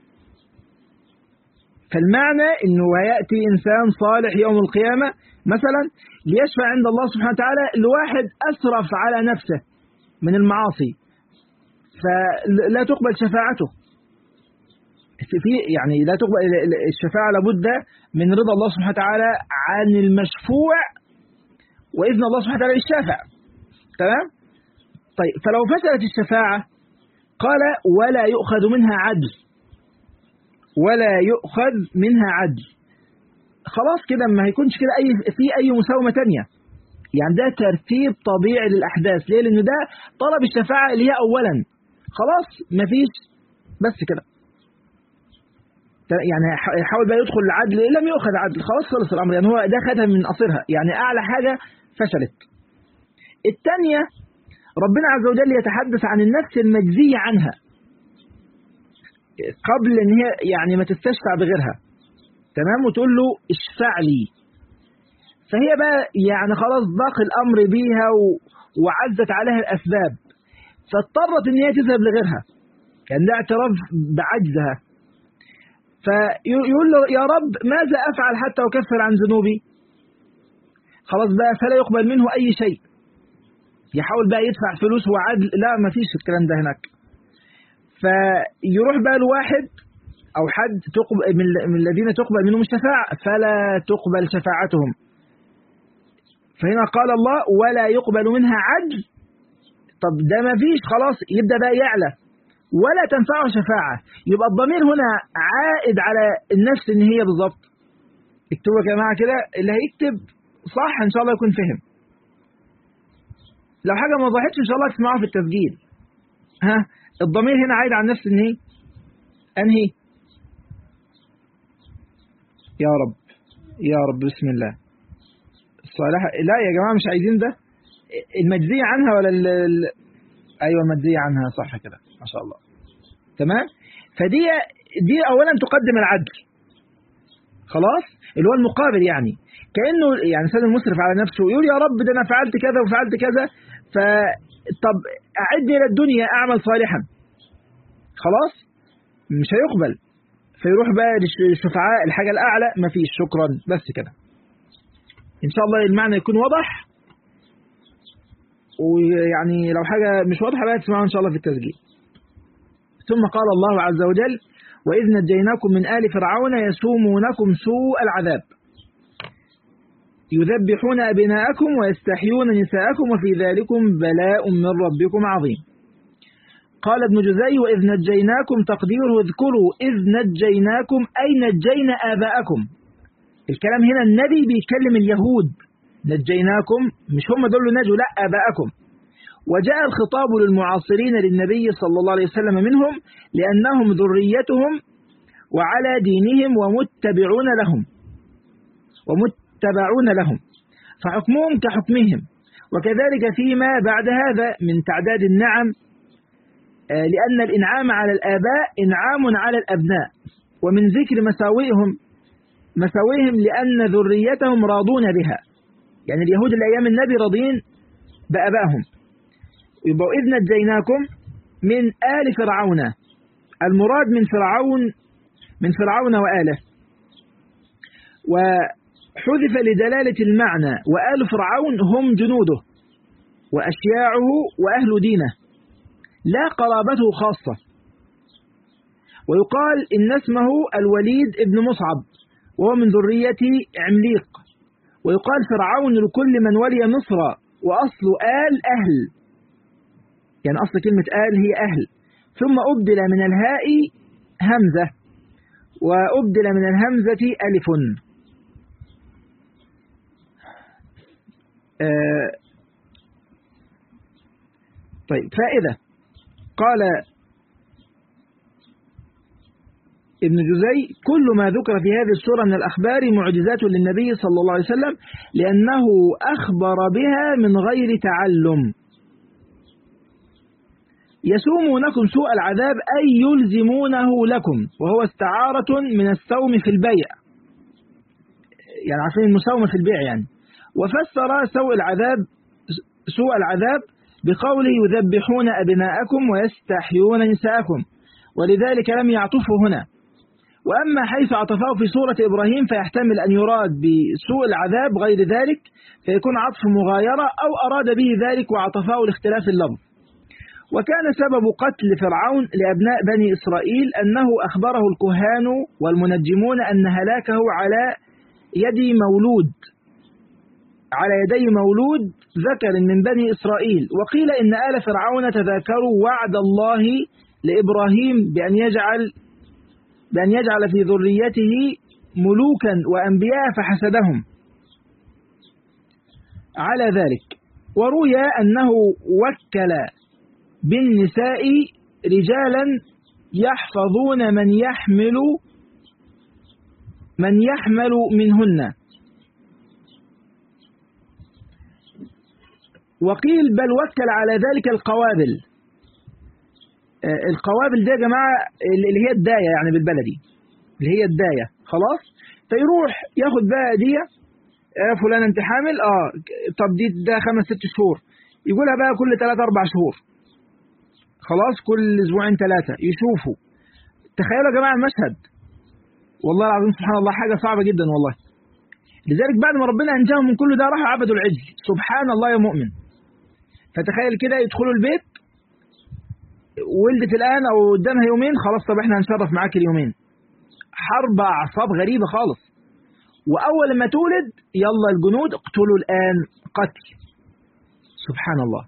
فالمعنى انه هيأتي انسان صالح يوم القيامة مثلا ليشفع عند الله سبحانه وتعالى لواحد أسرف على نفسه من المعاصي فلا تقبل شفاعته في يعني لا تقبل الشفاعة لابد من رضا الله سبحانه وتعالى عن المشفوع وإذن الله سبحانه وتعالى للشافع تمام طيب فلو فشلت الشفاعة قال ولا يؤخذ منها عدل ولا يؤخذ منها عدل خلاص كده ما هيكونش كده أي في أي مساومة تانية يعني ده ترتيب طبيعي للأحداث ليه لأنه ده طلب الشفاعة اللي هي أولا خلاص مفيش بس كده يعني يحاول بقى يدخل العدل لم يؤخذ عدل خلاص خلص الأمر يعني هو ده خدها من قصرها يعني أعلى حاجة فشلت الثانية ربنا عز وجل يتحدث عن النفس المجزية عنها قبل ان هي يعني ما تستشفع بغيرها تمام وتقول له اشفع لي فهي بقى يعني خلاص ضاق الامر بيها و... وعزت عليها الاسباب فاضطرت ان هي تذهب لغيرها كان ده اعتراف بعجزها فيقول له يا رب ماذا افعل حتى اكفر عن ذنوبي خلاص بقى فلا يقبل منه اي شيء يحاول بقى يدفع فلوس وعدل لا ما فيش الكلام ده هناك فيروح بقى لواحد أو حد تقبل من الذين تقبل منهم الشفاعة فلا تقبل شفاعتهم فهنا قال الله ولا يقبل منها عدل طب ده ما فيش خلاص يبدأ بقى يعلى ولا تنفعه شفاعة يبقى الضمير هنا عائد على النفس ان هي بالظبط اكتبوا يا جماعة كده اللي هيكتب صح ان شاء الله يكون فهم لو حاجة ما وضحتش ان شاء الله تسمعوها في التسجيل ها الضمير هنا عايد عن نفس انهي انهي يا رب يا رب بسم الله الصالحة لا يا جماعة مش عايزين ده المجزية عنها ولا ال... ال... أيوة المجزية عنها صح كده ما شاء الله تمام فدي دي أولا تقدم العدل خلاص اللي هو المقابل يعني كأنه يعني سيد المسرف على نفسه يقول يا رب ده أنا فعلت كذا وفعلت كذا فطب أعد إلى الدنيا أعمل صالحا خلاص مش هيقبل فيروح بقى للشفعاء الحاجة الأعلى ما فيش شكرا بس كده إن شاء الله المعنى يكون واضح ويعني لو حاجة مش واضحة بقى تسمعوا إن شاء الله في التسجيل ثم قال الله عز وجل وإذ نجيناكم من آل فرعون يسومونكم سوء العذاب يذبحون أبناءكم ويستحيون نساءكم وفي ذلكم بلاء من ربكم عظيم قال ابن جزي وإذ نجيناكم تقديره اذكروا إذ نجيناكم أي نجينا آباءكم الكلام هنا النبي بيتكلم اليهود نجيناكم مش هم دول نجوا لا آباءكم وجاء الخطاب للمعاصرين للنبي صلى الله عليه وسلم منهم لأنهم ذريتهم وعلى دينهم ومتبعون لهم ومتبعون لهم فحكمهم كحكمهم وكذلك فيما بعد هذا من تعداد النعم لأن الإنعام على الآباء إنعام على الأبناء ومن ذكر مساوئهم مساوئهم لأن ذريتهم راضون بها يعني اليهود الأيام النبي راضين بأبائهم يبقى إذ نجيناكم من آل فرعون المراد من فرعون من فرعون وآله وحذف لدلالة المعنى وآل فرعون هم جنوده وأشياعه وأهل دينه لا قرابته خاصة ويقال إن اسمه الوليد ابن مصعب وهو من ذرية عمليق ويقال فرعون لكل من ولي مصر وأصل آل أهل يعني أصل كلمة آل هي أهل ثم أبدل من الهاء همزة وأبدل من الهمزة ألف آه طيب فائدة قال ابن جزي كل ما ذكر في هذه السورة من الأخبار معجزات للنبي صلى الله عليه وسلم لأنه أخبر بها من غير تعلم يسومونكم سوء العذاب أي يلزمونه لكم وهو استعارة من السوم في البيع يعني عارفين المساومة في البيع يعني وفسر سوء العذاب سوء العذاب بقوله يذبحون أبناءكم ويستحيون نساءكم ولذلك لم يعطفه هنا وأما حيث عطفه في سورة إبراهيم فيحتمل أن يراد بسوء العذاب غير ذلك فيكون عطف مغايرة أو أراد به ذلك وعطفه لاختلاف اللفظ وكان سبب قتل فرعون لأبناء بني إسرائيل أنه أخبره الكهان والمنجمون أن هلاكه على يد مولود على يدي مولود ذكر من بني إسرائيل وقيل إن آل فرعون تذاكروا وعد الله لإبراهيم بأن يجعل بأن يجعل في ذريته ملوكا وأنبياء فحسدهم على ذلك وروي أنه وكل بالنساء رجالا يحفظون من يحمل من يحمل منهن وقيل بل وكل على ذلك القوابل القوابل دي يا جماعة اللي هي الداية يعني بالبلدي اللي هي الداية خلاص فيروح ياخد بقى دي آه فلان انت حامل اه طب دي ده خمس ست شهور يقولها بقى كل ثلاثة أربع شهور خلاص كل أسبوعين ثلاثة يشوفوا تخيلوا يا جماعة المشهد والله العظيم سبحان الله حاجة صعبة جدا والله لذلك بعد ما ربنا أنجاهم من كل ده راحوا عبدوا العجل سبحان الله يا مؤمن فتخيل كده يدخلوا البيت ولدت الآن أو قدامها يومين خلاص طب احنا هنشرف معاك اليومين حرب أعصاب غريبة خالص وأول ما تولد يلا الجنود اقتلوا الآن قتل سبحان الله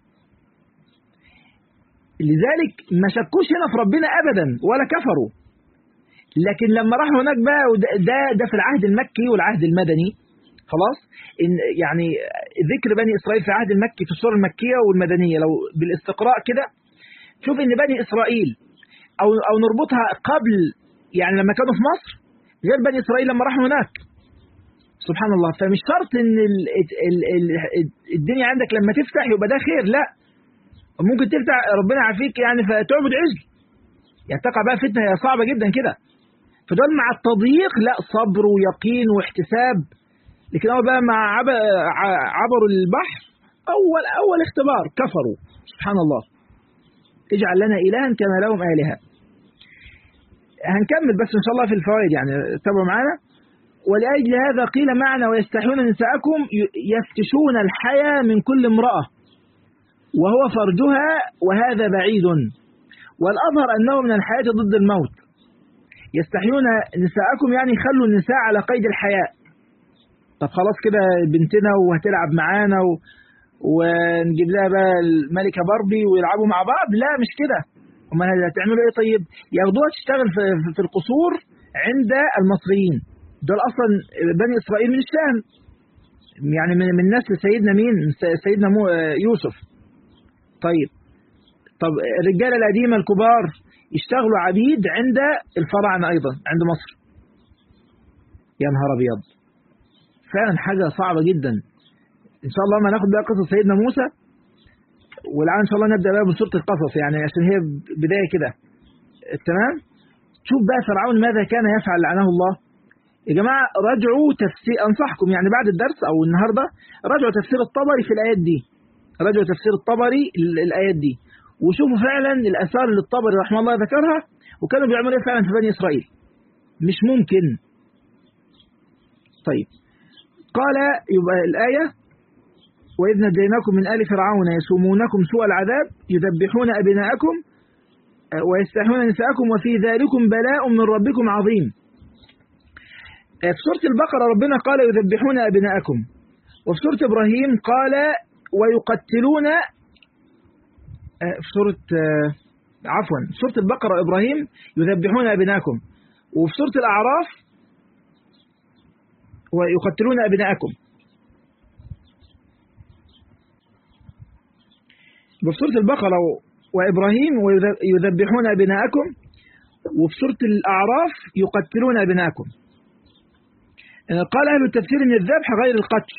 لذلك ما شكوش هنا في ربنا أبدا ولا كفروا لكن لما راحوا هناك بقى ده ده في العهد المكي والعهد المدني خلاص إن يعني ذكر بني إسرائيل في العهد المكي في السورة المكية والمدنية لو بالاستقراء كده شوف ان بني اسرائيل او او نربطها قبل يعني لما كانوا في مصر غير بني اسرائيل لما راحوا هناك سبحان الله فمش شرط ان ال ال ال الدنيا عندك لما تفتح يبقى ده خير لا ممكن تفتح ربنا يعافيك يعني فتعبد عجل يعني تقع بقى فتنه هي صعبه جدا كده فدول مع التضييق لا صبر ويقين واحتساب لكن اول بقى مع عبروا البحر اول اول اختبار كفروا سبحان الله اجعل لنا الها كما لهم الهه هنكمل بس ان شاء الله في الفوائد يعني تابعوا معانا ولأجل هذا قيل معنا ويستحيون نساءكم يفتشون الحياة من كل امرأة وهو فرجها وهذا بعيد والأظهر أنه من الحياة ضد الموت يستحيون نساءكم يعني خلوا النساء على قيد الحياة طب خلاص كده بنتنا وهتلعب معانا و... ونجيب لها بقى الملكة باربي ويلعبوا مع بعض لا مش كده امال هتعملوا ايه طيب ياخدوها تشتغل في, في القصور عند المصريين دول اصلا بني اسرائيل من الشام يعني من من نسل سيدنا مين سيدنا مو يوسف طيب طب الرجاله القديمه الكبار يشتغلوا عبيد عند الفراعنه ايضا عند مصر يا نهار ابيض فعلا حاجه صعبه جدا ان شاء الله ما ناخد بقى قصه سيدنا موسى والان ان شاء الله نبدا بقى بسوره القصص يعني عشان هي بدايه كده تمام شوف بقى فرعون ماذا كان يفعل لعنه الله يا جماعه راجعوا تفسير انصحكم يعني بعد الدرس او النهارده راجعوا تفسير الطبري في الايات دي راجعوا تفسير الطبري الايات دي وشوفوا فعلا الاثار اللي الطبري رحمه الله ذكرها وكانوا بيعملوا ايه فعلا في بني اسرائيل مش ممكن طيب قال يبقى الايه وإذ نجيناكم من آل فرعون يسومونكم سوء العذاب يذبحون أبناءكم ويستحيون نساءكم وفي ذلكم بلاء من ربكم عظيم في سورة البقرة ربنا قال يذبحون أبناءكم وفي سورة إبراهيم قال ويقتلون في سورة عفوا في سورة البقرة وإبراهيم يذبحون أبناءكم وفي سورة الأعراف ويقتلون أبناءكم وفي سورة البقرة وإبراهيم يذبحون أبناءكم وفي سورة الأعراف يقتلون أبناءكم قال أهل التفسير أن الذبح غير القتل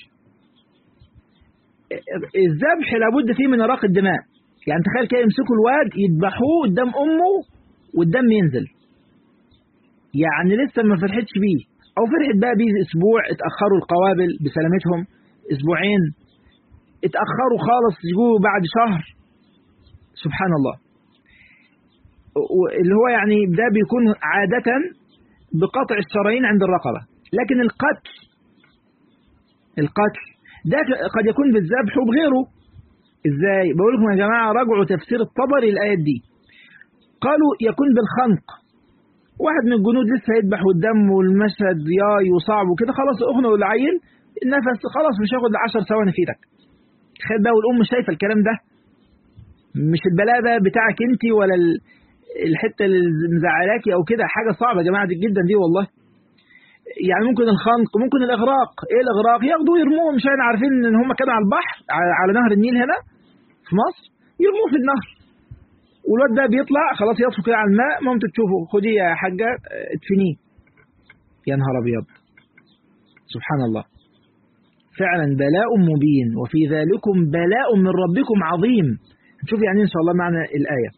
الذبح لابد فيه من راق الدماء يعني تخيل كده يمسكوا الواد يذبحوه قدام أمه والدم ينزل يعني لسه ما فرحتش بيه أو فرحت بقى بيه أسبوع اتأخروا القوابل بسلامتهم أسبوعين اتأخروا خالص يجوا بعد شهر سبحان الله اللي هو يعني ده بيكون عادة بقطع الشرايين عند الرقبة لكن القتل القتل ده قد يكون بالذبح وبغيره ازاي بقول لكم يا جماعة راجعوا تفسير الطبري الآيات دي قالوا يكون بالخنق واحد من الجنود لسه يذبح والدم والمشهد ياي وصعب وكده خلاص اغنوا العيل النفس خلاص مش هياخد 10 ثواني في ايدك تخيل بقى والام شايفه الكلام ده مش البلاء ده بتاعك انت ولا الحته اللي مزعلاكي او كده حاجه صعبه يا جماعه دي جدا دي والله يعني ممكن الخنق ممكن الاغراق ايه الاغراق ياخدوه يرموه مش احنا عارفين ان هم كانوا على البحر على نهر النيل هنا في مصر يرموه في النهر والواد ده بيطلع خلاص يطفو كده على الماء مامته تشوفه خديه يا حاجه ادفنيه يا نهار ابيض سبحان الله فعلا بلاء مبين وفي ذلكم بلاء من ربكم عظيم نشوف يعني إن شاء الله معنى الآية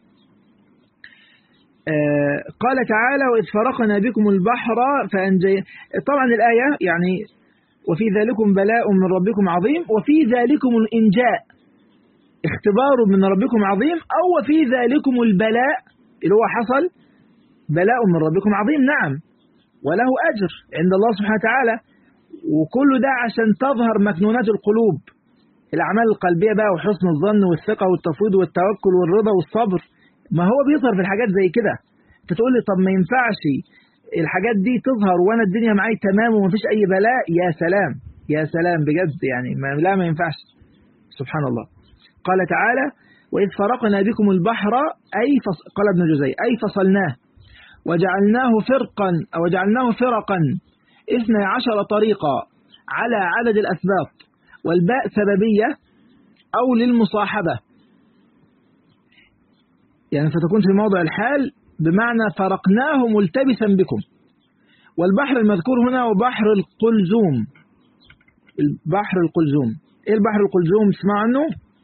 آه قال تعالى وإذ فرقنا بكم البحر فأنجي طبعا الآية يعني وفي ذلكم بلاء من ربكم عظيم وفي ذلكم الإنجاء اختبار من ربكم عظيم أو وفي ذلكم البلاء اللي هو حصل بلاء من ربكم عظيم نعم وله أجر عند الله سبحانه وتعالى وكل ده عشان تظهر مكنونات القلوب الأعمال القلبية بقى وحسن الظن والثقة والتفويض والتوكل والرضا والصبر ما هو بيظهر في الحاجات زي كده انت تقول لي طب ما ينفعش الحاجات دي تظهر وانا الدنيا معايا تمام ومفيش اي بلاء يا سلام يا سلام بجد يعني ما لا ما ينفعش سبحان الله قال تعالى وإذ فرقنا بكم البحر أي فص... قال ابن جزي أي فصلناه وجعلناه فرقا أو جعلناه فرقا اثنى عشر طريقا على عدد الأسباط والباء سببية أو للمصاحبة يعني ستكون في موضع الحال بمعنى فرقناه ملتبسا بكم والبحر المذكور هنا هو بحر القلزوم البحر القلزوم ايه البحر القلزوم تسمع عنه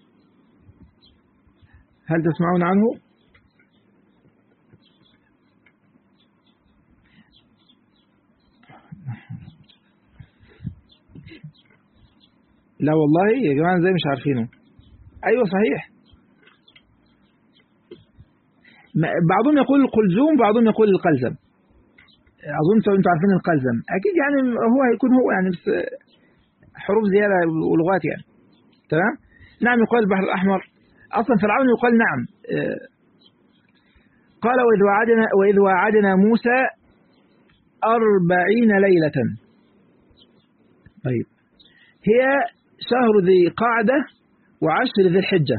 هل تسمعون عنه لا والله يا جماعة ازاي مش عارفينه ايوه صحيح بعضهم يقول القلزوم بعضهم يقول القلزم اظن انتم عارفين القلزم اكيد يعني هو هيكون هو يعني بس حروف زيادة ولغات يعني تمام نعم يقال البحر الأحمر أصلا فرعون يقال نعم قال وإذ وعدنا, وإذ وعدنا موسى أربعين ليلة طيب هي شهر ذي قعدة وعشر ذي الحجة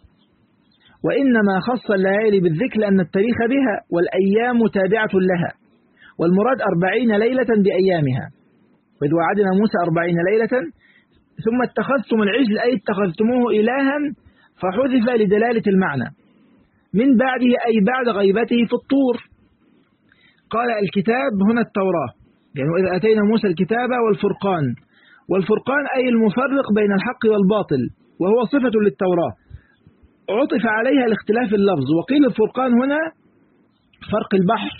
وإنما خص الليالي بالذكر لأن التاريخ بها والأيام تابعة لها والمراد أربعين ليلة بأيامها وإذ وعدنا موسى أربعين ليلة ثم اتخذتم العجل أي اتخذتموه إلها فحذف لدلالة المعنى من بعده أي بعد غيبته في الطور قال الكتاب هنا التوراة يعني وإذا أتينا موسى الكتاب والفرقان والفرقان أي المفرق بين الحق والباطل وهو صفة للتوراة عطف عليها لاختلاف اللفظ وقيل الفرقان هنا فرق البحر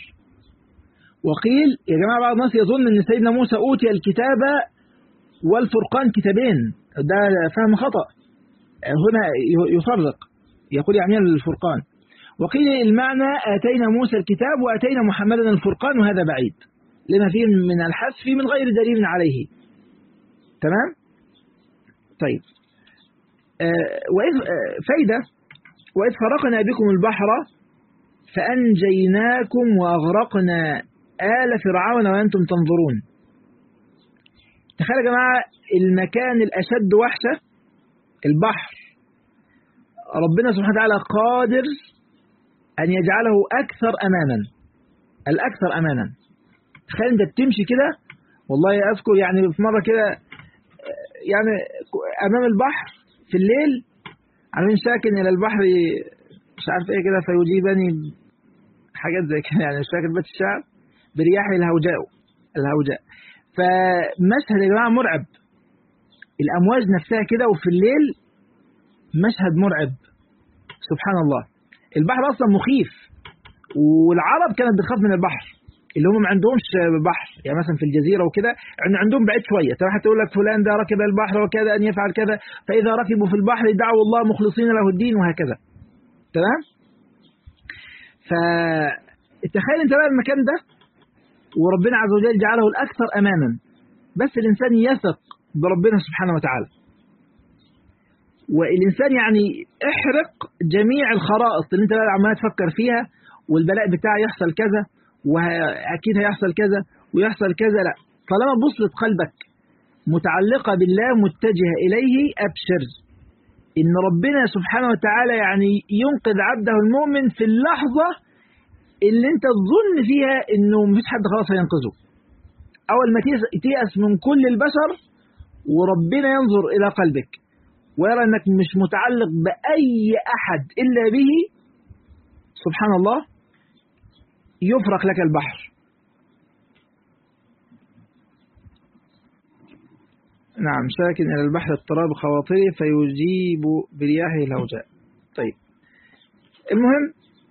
وقيل يا جماعة بعض الناس يظن أن سيدنا موسى أوتي الكتاب والفرقان كتابين ده فهم خطأ هنا يفرق يقول يعني الفرقان وقيل المعنى آتينا موسى الكتاب وآتينا محمدا الفرقان وهذا بعيد لما فيه من الحذف من غير دليل عليه تمام طيب آه وإذ آه فايدة وإذ فرقنا بكم البحر فأنجيناكم وأغرقنا آل فرعون وأنتم تنظرون تخيل يا جماعة المكان الأشد وحشة البحر ربنا سبحانه وتعالى قادر أن يجعله أكثر أمانا الأكثر أمانا تخيل أنت بتمشي كده والله أذكر يعني في مرة كده يعني أمام البحر في الليل عاملين ساكن إلى البحر مش عارف إيه كده فيجيبني حاجات زي كده يعني مش فاكر بيت الشعر برياح الهوجاء الهوجاء فمشهد يا جماعة مرعب الأمواج نفسها كده وفي الليل مشهد مرعب سبحان الله البحر أصلا مخيف والعرب كانت بتخاف من البحر اللي هم ما عندهمش بحر يعني مثلا في الجزيرة وكده عندهم بعيد شوية تروح تقول لك فلان ده ركب البحر وكذا أن يفعل كذا فإذا ركبوا في البحر دعوا الله مخلصين له الدين وهكذا تمام فتخيل انت بقى المكان ده وربنا عز وجل جعله الأكثر أماما بس الإنسان يثق بربنا سبحانه وتعالى والإنسان يعني احرق جميع الخرائط اللي انت بقى عمال تفكر فيها والبلاء بتاعي يحصل كذا وأكيد هيحصل كذا ويحصل كذا لا طالما بصلت قلبك متعلقة بالله متجهة إليه أبشر إن ربنا سبحانه وتعالى يعني ينقذ عبده المؤمن في اللحظة اللي انت تظن فيها انه مفيش حد خلاص هينقذه اول ما تيأس من كل البشر وربنا ينظر الى قلبك ويرى انك مش متعلق باي احد الا به سبحان الله يفرق لك البحر نعم ساكن إلى البحر اضطراب خواطري فيجيب برياحه الهوجاء طيب المهم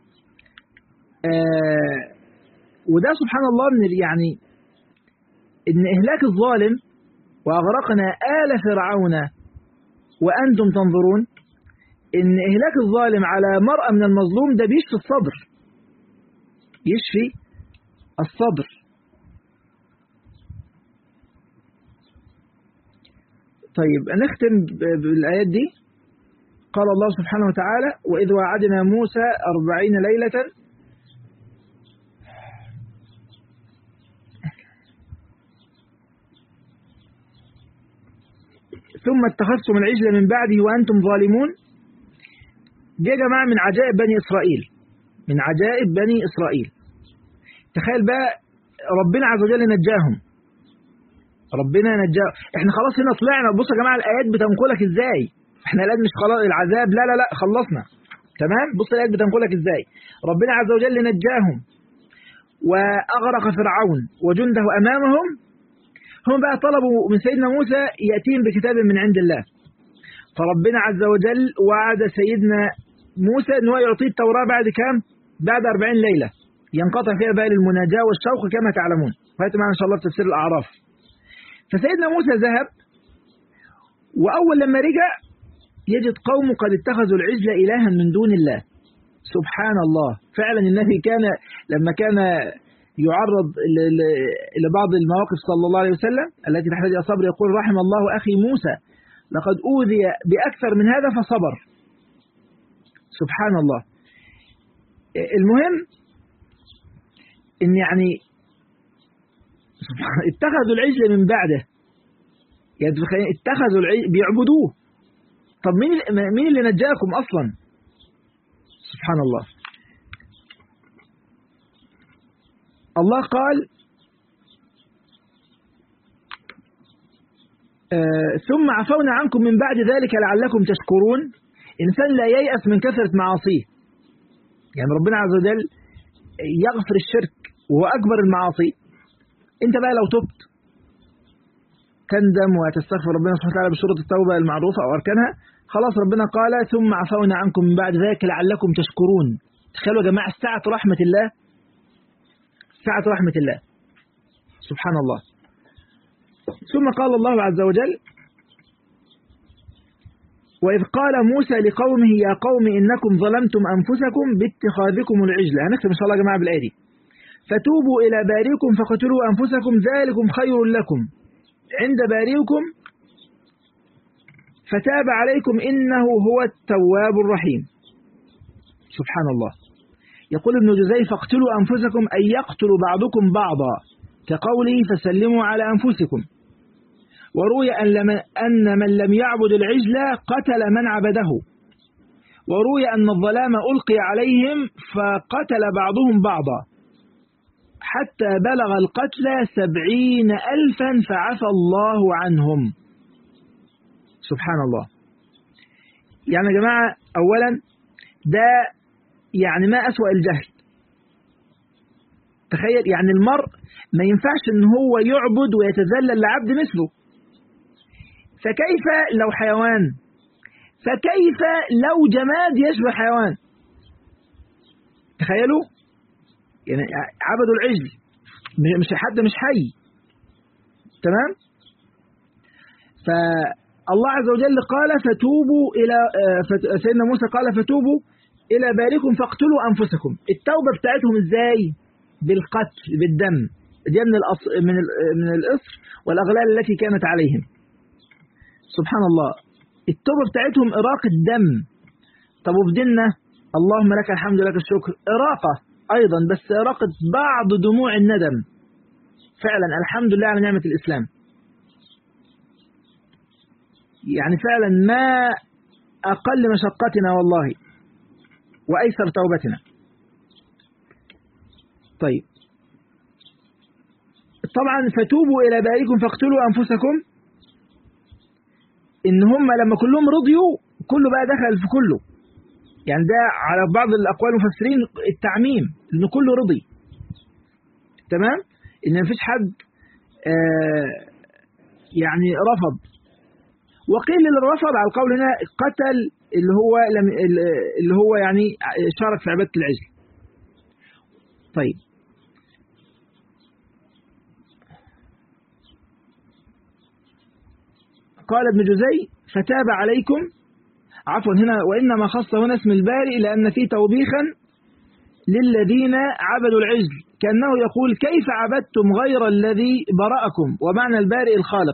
آه وده سبحان الله من يعني ان اهلاك الظالم واغرقنا آل فرعون وانتم تنظرون ان اهلاك الظالم على مرأة من المظلوم ده بيشفي الصدر يشفي الصدر طيب نختم بالآيات دي قال الله سبحانه وتعالى وإذ وعدنا موسى أربعين ليلة ثم اتخذتم العجل من بعده وأنتم ظالمون دي يا جماعة من عجائب بني إسرائيل من عجائب بني إسرائيل تخيل بقى ربنا عز وجل نجاهم ربنا نجاه احنا خلاص هنا طلعنا بصوا يا جماعة الآيات بتنقلك ازاي احنا الآن مش خلاص العذاب لا لا لا خلصنا تمام بص الآيات بتنقلك إزاي ربنا عز وجل نجاهم وأغرق فرعون وجنده أمامهم هم بقى طلبوا من سيدنا موسى يأتيهم بكتاب من عند الله فربنا عز وجل وعد سيدنا موسى أنه يعطيه التوراة بعد كام؟ بعد 40 ليلة ينقطع فيها بال المناجاة والشوق كما تعلمون فهذا معنا إن شاء الله في تفسير الأعراف فسيدنا موسى ذهب وأول لما رجع يجد قوم قد اتخذوا العجل إلها من دون الله سبحان الله فعلا النبي كان لما كان يعرض لبعض المواقف صلى الله عليه وسلم التي تحتاج إلى صبر يقول رحم الله أخي موسى لقد أوذي بأكثر من هذا فصبر سبحان الله المهم إن يعني اتخذوا العجل من بعده يعني اتخذوا العجل بيعبدوه طب مين مين اللي نجاكم أصلا سبحان الله الله قال آه ثم عفونا عنكم من بعد ذلك لعلكم تشكرون إنسان لا ييأس من كثرة معاصيه يعني ربنا عز وجل يغفر الشرك وهو أكبر المعاصي أنت بقى لو تبت تندم وتستغفر ربنا سبحانه وتعالى بشروط التوبة المعروفة أو أركانها خلاص ربنا قال ثم عفونا عنكم من بعد ذلك لعلكم تشكرون تخيلوا يا جماعة ساعة رحمة الله ساعة رحمة الله سبحان الله ثم قال الله عز وجل وإذ قال موسى لقومه يا قوم إنكم ظلمتم أنفسكم باتخاذكم العجل هنكتب إن شاء الله يا جماعة بالآية دي فتوبوا إلى باريكم فقتلوا أنفسكم ذلكم خير لكم عند باريكم فتاب عليكم إنه هو التواب الرحيم سبحان الله يقول ابن جزي فاقتلوا أنفسكم أي يقتل بعضكم بعضا كقوله فسلموا على أنفسكم وروي أن من لم يعبد العجل قتل من عبده وروي أن الظلام ألقي عليهم فقتل بعضهم بعضا حتى بلغ القتل سبعين ألفا فعفى الله عنهم سبحان الله يعني يا جماعة أولا ده يعني ما أسوأ الجهل تخيل يعني المرء ما ينفعش ان هو يعبد ويتذلل لعبد مثله فكيف لو حيوان فكيف لو جماد يشبه حيوان تخيلوا يعني عبدوا العجل مش حد مش حي تمام فالله عز وجل قال فتوبوا إلى سيدنا موسى قال فتوبوا إلى باركم فاقتلوا أنفسكم التوبة بتاعتهم إزاي بالقتل بالدم دي من الأص... من ال... من الإصر والأغلال التي كانت عليهم سبحان الله التوبة بتاعتهم إراقة دم طب وبدنا اللهم لك الحمد لك الشكر إراقة أيضا بس إراقة بعض دموع الندم فعلا الحمد لله على نعمة الإسلام يعني فعلا ما أقل مشقتنا والله وأيسر توبتنا طيب طبعا فتوبوا إلى بارئكم فاقتلوا أنفسكم إن هم لما كلهم رضيوا كله بقى دخل في كله يعني ده على بعض الأقوال المفسرين التعميم إن كله رضي تمام إن مفيش حد آه يعني رفض وقيل اللي رفض على القول هنا قتل اللي هو لم اللي هو يعني شارك في عبادة العجل طيب قال ابن جزي فتاب عليكم عفوا هنا وإنما خص هنا اسم البارئ لأن فيه توبيخا للذين عبدوا العجل كأنه يقول كيف عبدتم غير الذي برأكم ومعنى البارئ الخالق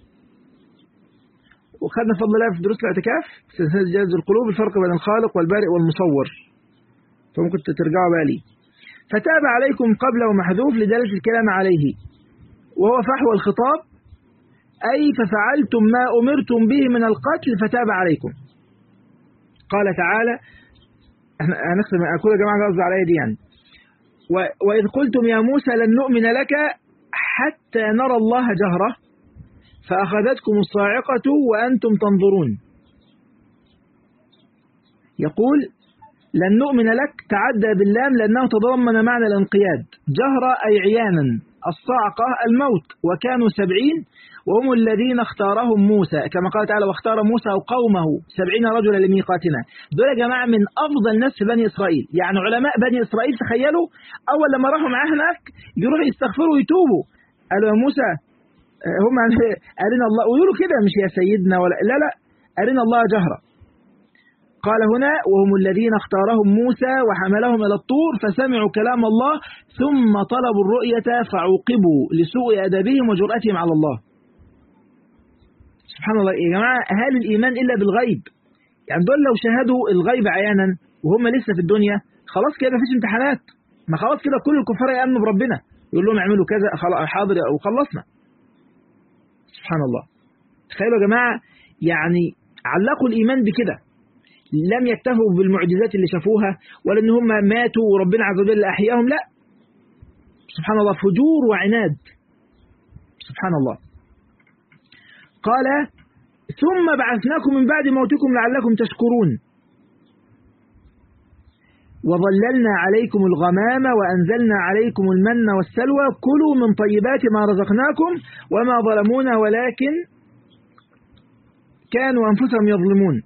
وخدنا فضل الله في دروس الاعتكاف سلسلة جاز القلوب الفرق بين الخالق والبارئ والمصور فممكن ترجعوا بالي فتاب عليكم قبل ومحذوف لدلالة الكلام عليه وهو فحوى الخطاب أي ففعلتم ما أمرتم به من القتل فتاب عليكم قال تعالى هنختم أقول يا جماعة قصدي على دي يعني وإذ قلتم يا موسى لن نؤمن لك حتى نرى الله جهرة فأخذتكم الصاعقة وأنتم تنظرون يقول لن نؤمن لك تعدى باللام لأنه تضمن معنى الانقياد جهر أي عيانا الصاعقة الموت وكانوا سبعين وهم الذين اختارهم موسى كما قال تعالى واختار موسى وقومه سبعين رجلا لميقاتنا دول يا جماعة من أفضل ناس في بني إسرائيل يعني علماء بني إسرائيل تخيلوا أول لما راحوا معاه هناك يروحوا يستغفروا ويتوبوا قالوا يا موسى هم أرنا الله ويقولوا كده مش يا سيدنا ولا لا لا أرنا الله جهرة قال هنا وهم الذين اختارهم موسى وحملهم إلى الطور فسمعوا كلام الله ثم طلبوا الرؤية فعوقبوا لسوء أدبهم وجرأتهم على الله سبحان الله يا جماعة هل الإيمان إلا بالغيب يعني دول لو شاهدوا الغيب عيانا وهم لسه في الدنيا خلاص كده مفيش امتحانات ما خلاص كده كل الكفار يأمنوا بربنا يقول لهم اعملوا كذا حاضر وخلصنا سبحان الله تخيلوا يا جماعة يعني علقوا الإيمان بكده لم يكتفوا بالمعجزات اللي شافوها ولا ان هم ماتوا وربنا عز وجل احياهم لا سبحان الله فجور وعناد سبحان الله قال ثم بعثناكم من بعد موتكم لعلكم تشكرون وظللنا عليكم الغمام وأنزلنا عليكم المن والسلوى كلوا من طيبات ما رزقناكم وما ظلمونا ولكن كانوا أنفسهم يظلمون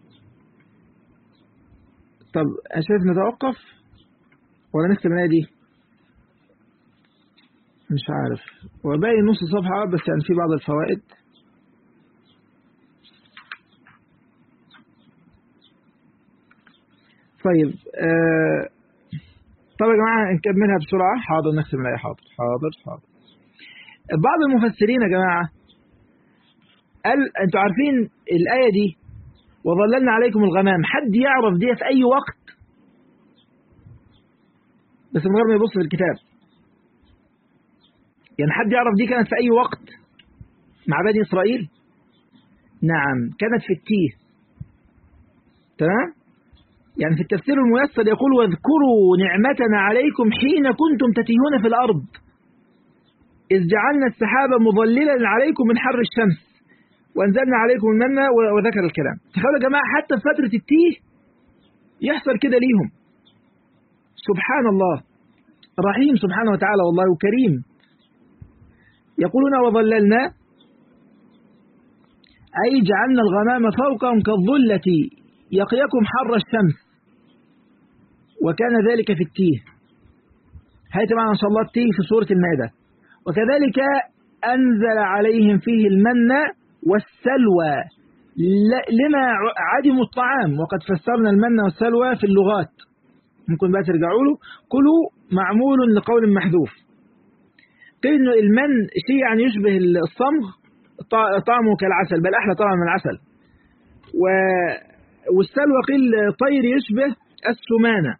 طب شايف نتوقف ولا نكتب الآية دي مش عارف وباقي نص صفحة بس يعني في بعض الفوائد طيب آه طب يا جماعة نكملها بسرعة حاضر نختم الآية حاضر حاضر حاضر بعض المفسرين يا جماعة قال انتوا عارفين الآية دي وظللنا عليكم الغمام حد يعرف دي في أي وقت بس من غير ما يبص في الكتاب يعني حد يعرف دي كانت في أي وقت مع بني إسرائيل نعم كانت في التيه تمام يعني في التفسير الميسر يقول واذكروا نعمتنا عليكم حين كنتم تتيهون في الأرض إذ جعلنا السحاب مظللا عليكم من حر الشمس وأنزلنا عليكم المنة وذكر الكلام تخيلوا يا جماعة حتى في فترة التيه يحصل كده ليهم سبحان الله رحيم سبحانه وتعالى والله وكريم يقولون وظللنا أي جعلنا الغمام فوقهم كالظلة يقيكم حر الشمس وكان ذلك في التيه هاي طبعا إن شاء الله التيه في سورة المائدة وكذلك أنزل عليهم فيه المن والسلوى لما عدموا الطعام وقد فسرنا المن والسلوى في اللغات ممكن بقى ترجعوا له كلوا معمول لقول محذوف قيل انه المن شيء يعني يشبه الصمغ طعمه كالعسل بل احلى طعم من العسل و والسلوى قيل طير يشبه السمانة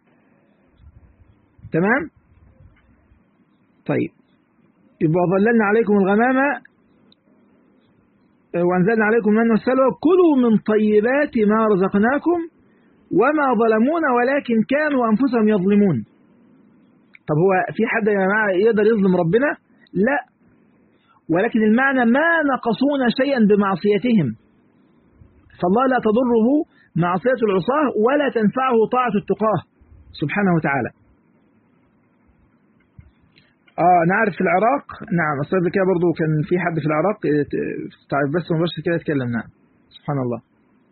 تمام طيب يبقى ظللنا عليكم الغمامة وأنزلنا عليكم من والسلوى كلوا من طيبات ما رزقناكم وما ظلمونا ولكن كانوا أنفسهم يظلمون طب هو في حد يا جماعة يقدر يظلم ربنا لا ولكن المعنى ما نقصونا شيئا بمعصيتهم فالله لا تضره معصية العصاة ولا تنفعه طاعة التقاه سبحانه وتعالى اه نعرف في العراق نعم الصيد كده برضو كان في حد في العراق تعرف بس مباشر كده يتكلم نعم سبحان الله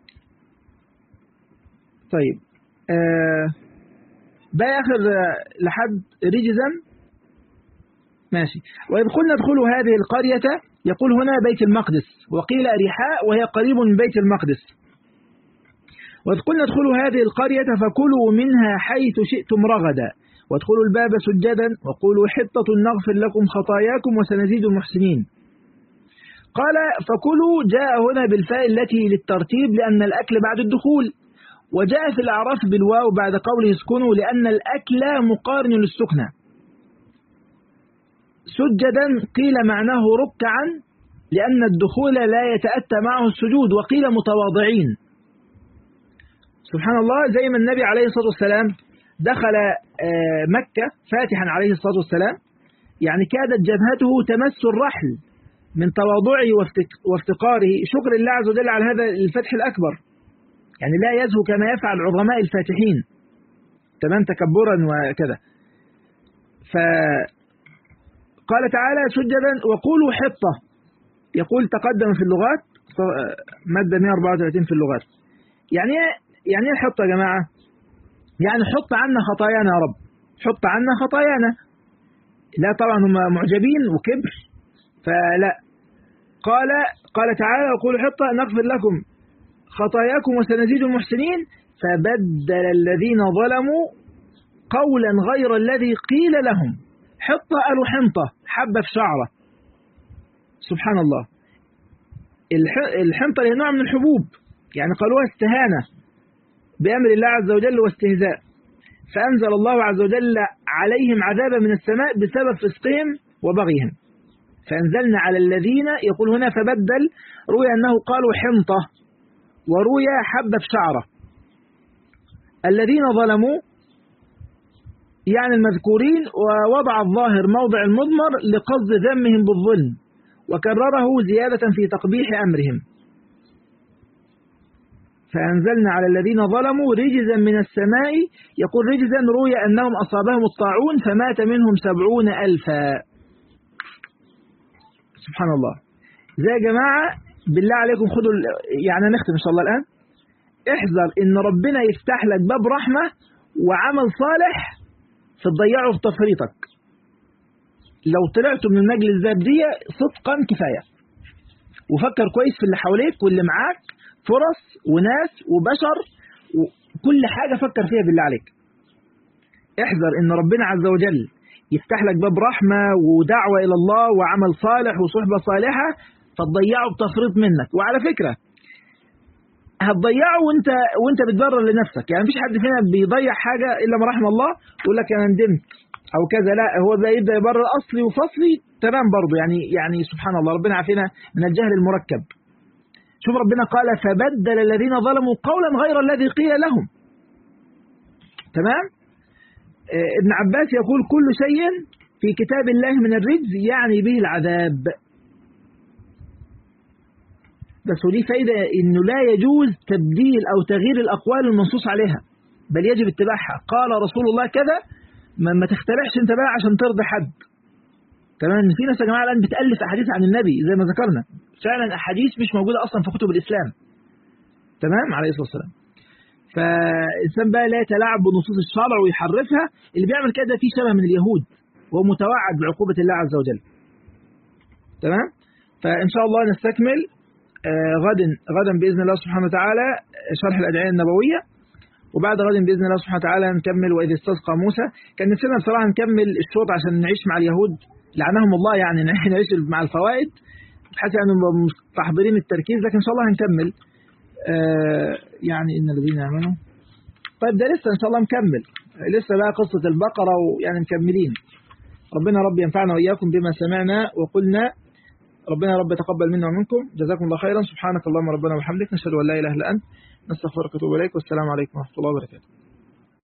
طيب آه بقى آخر لحد رجزا ماشي وإذ قلنا ادخلوا هذه القرية يقول هنا بيت المقدس وقيل أريحاء وهي قريب من بيت المقدس وإذ قلنا ادخلوا هذه القرية فكلوا منها حيث شئتم رغدا وادخلوا الباب سجدا وقولوا حطة نغفر لكم خطاياكم وسنزيد المحسنين قال فكلوا جاء هنا بالفاء التي للترتيب لأن الأكل بعد الدخول وجاء في الأعراف بالواو بعد قوله اسكنوا لأن الأكل مقارن للسكنة سجدا قيل معناه ركعا لأن الدخول لا يتأتى معه السجود وقيل متواضعين سبحان الله زي ما النبي عليه الصلاة والسلام دخل مكة فاتحا عليه الصلاة والسلام يعني كادت جبهته تمس الرحل من تواضعه وافتقاره شكر الله عز وجل على هذا الفتح الأكبر يعني لا يزهو كما يفعل عظماء الفاتحين تمام تكبرا وكذا فقال تعالى سجدا وقولوا حطة يقول تقدم في اللغات مادة 134 في اللغات يعني ايه يعني ايه الحطة يا جماعة يعني حط عنا خطايانا يا رب حط عنا خطايانا لا طبعا هم معجبين وكبر فلا قال قال تعالى وقولوا حطة نغفر لكم خطاياكم وسنزيد المحسنين فبدل الذين ظلموا قولا غير الذي قيل لهم حطة قالوا حنطة حبة في شعرة سبحان الله الحنطة هي نوع من الحبوب يعني قالوها استهانة بأمر الله عز وجل واستهزاء فأنزل الله عز وجل عليهم عذابا من السماء بسبب فسقهم وبغيهم فأنزلنا على الذين يقول هنا فبدل روي أنه قالوا حنطة وروي حبة شعرة الذين ظلموا يعني المذكورين ووضع الظاهر موضع المضمر لقصد ذمهم بالظلم وكرره زيادة في تقبيح أمرهم فأنزلنا على الذين ظلموا رجزا من السماء يقول رجزا روي أنهم أصابهم الطاعون فمات منهم سبعون ألفا سبحان الله زي يا جماعة بالله عليكم خدوا يعني نختم إن شاء الله الآن احذر إن ربنا يفتح لك باب رحمة وعمل صالح فتضيعه في تفريطك لو طلعت من المجلس ده دي صدقا كفاية وفكر كويس في اللي حواليك واللي معاك فرص وناس وبشر وكل حاجة فكر فيها بالله عليك احذر ان ربنا عز وجل يفتح لك باب رحمة ودعوة إلى الله وعمل صالح وصحبة صالحة فتضيعه بتفريط منك وعلى فكرة هتضيعه وانت وانت بتبرر لنفسك يعني مفيش حد فينا بيضيع حاجة إلا ما رحم الله يقول لك أنا ندمت أو كذا لا هو ده يبدأ يبرر أصلي وفصلي تمام برضه يعني يعني سبحان الله ربنا عافينا من الجهل المركب شوف ربنا قال فبدل الذين ظلموا قولا غير الذي قيل لهم تمام ابن عباس يقول كل شيء في كتاب الله من الرجز يعني به العذاب بس ودي فايدة انه لا يجوز تبديل او تغيير الاقوال المنصوص عليها بل يجب اتباعها قال رسول الله كذا ما تخترعش انت بقى عشان ترضي حد تمام في ناس يا جماعه الان بتالف احاديث عن النبي زي ما ذكرنا فعلا احاديث مش موجوده اصلا في كتب الاسلام تمام عليه الصلاه والسلام فالإنسان بقى لا يتلاعب بنصوص الشرع ويحرفها اللي بيعمل كده فيه شبه من اليهود وهو متوعد بعقوبة الله عز وجل تمام فإن شاء الله نستكمل آه غدا غدا بإذن الله سبحانه وتعالى شرح الأدعية النبوية وبعد غد بإذن الله سبحانه وتعالى نكمل وإذ استسقى موسى كان نفسنا بصراحة نكمل الشوط عشان نعيش مع اليهود لعنهم الله يعني نعيش مع الفوائد بحيث يعني مستحضرين التركيز لكن إن شاء الله هنكمل آه يعني إن الذين آمنوا طيب ده لسه إن شاء الله مكمل لسه بقى قصة البقرة ويعني مكملين ربنا رب ينفعنا وإياكم بما سمعنا وقلنا ربنا رب تقبل منا ومنكم جزاكم الله خيرا سبحانك اللهم ربنا وبحمدك نشهد أن لا إله إلا أنت نستغفرك ونتوب إليك والسلام عليكم ورحمة الله وبركاته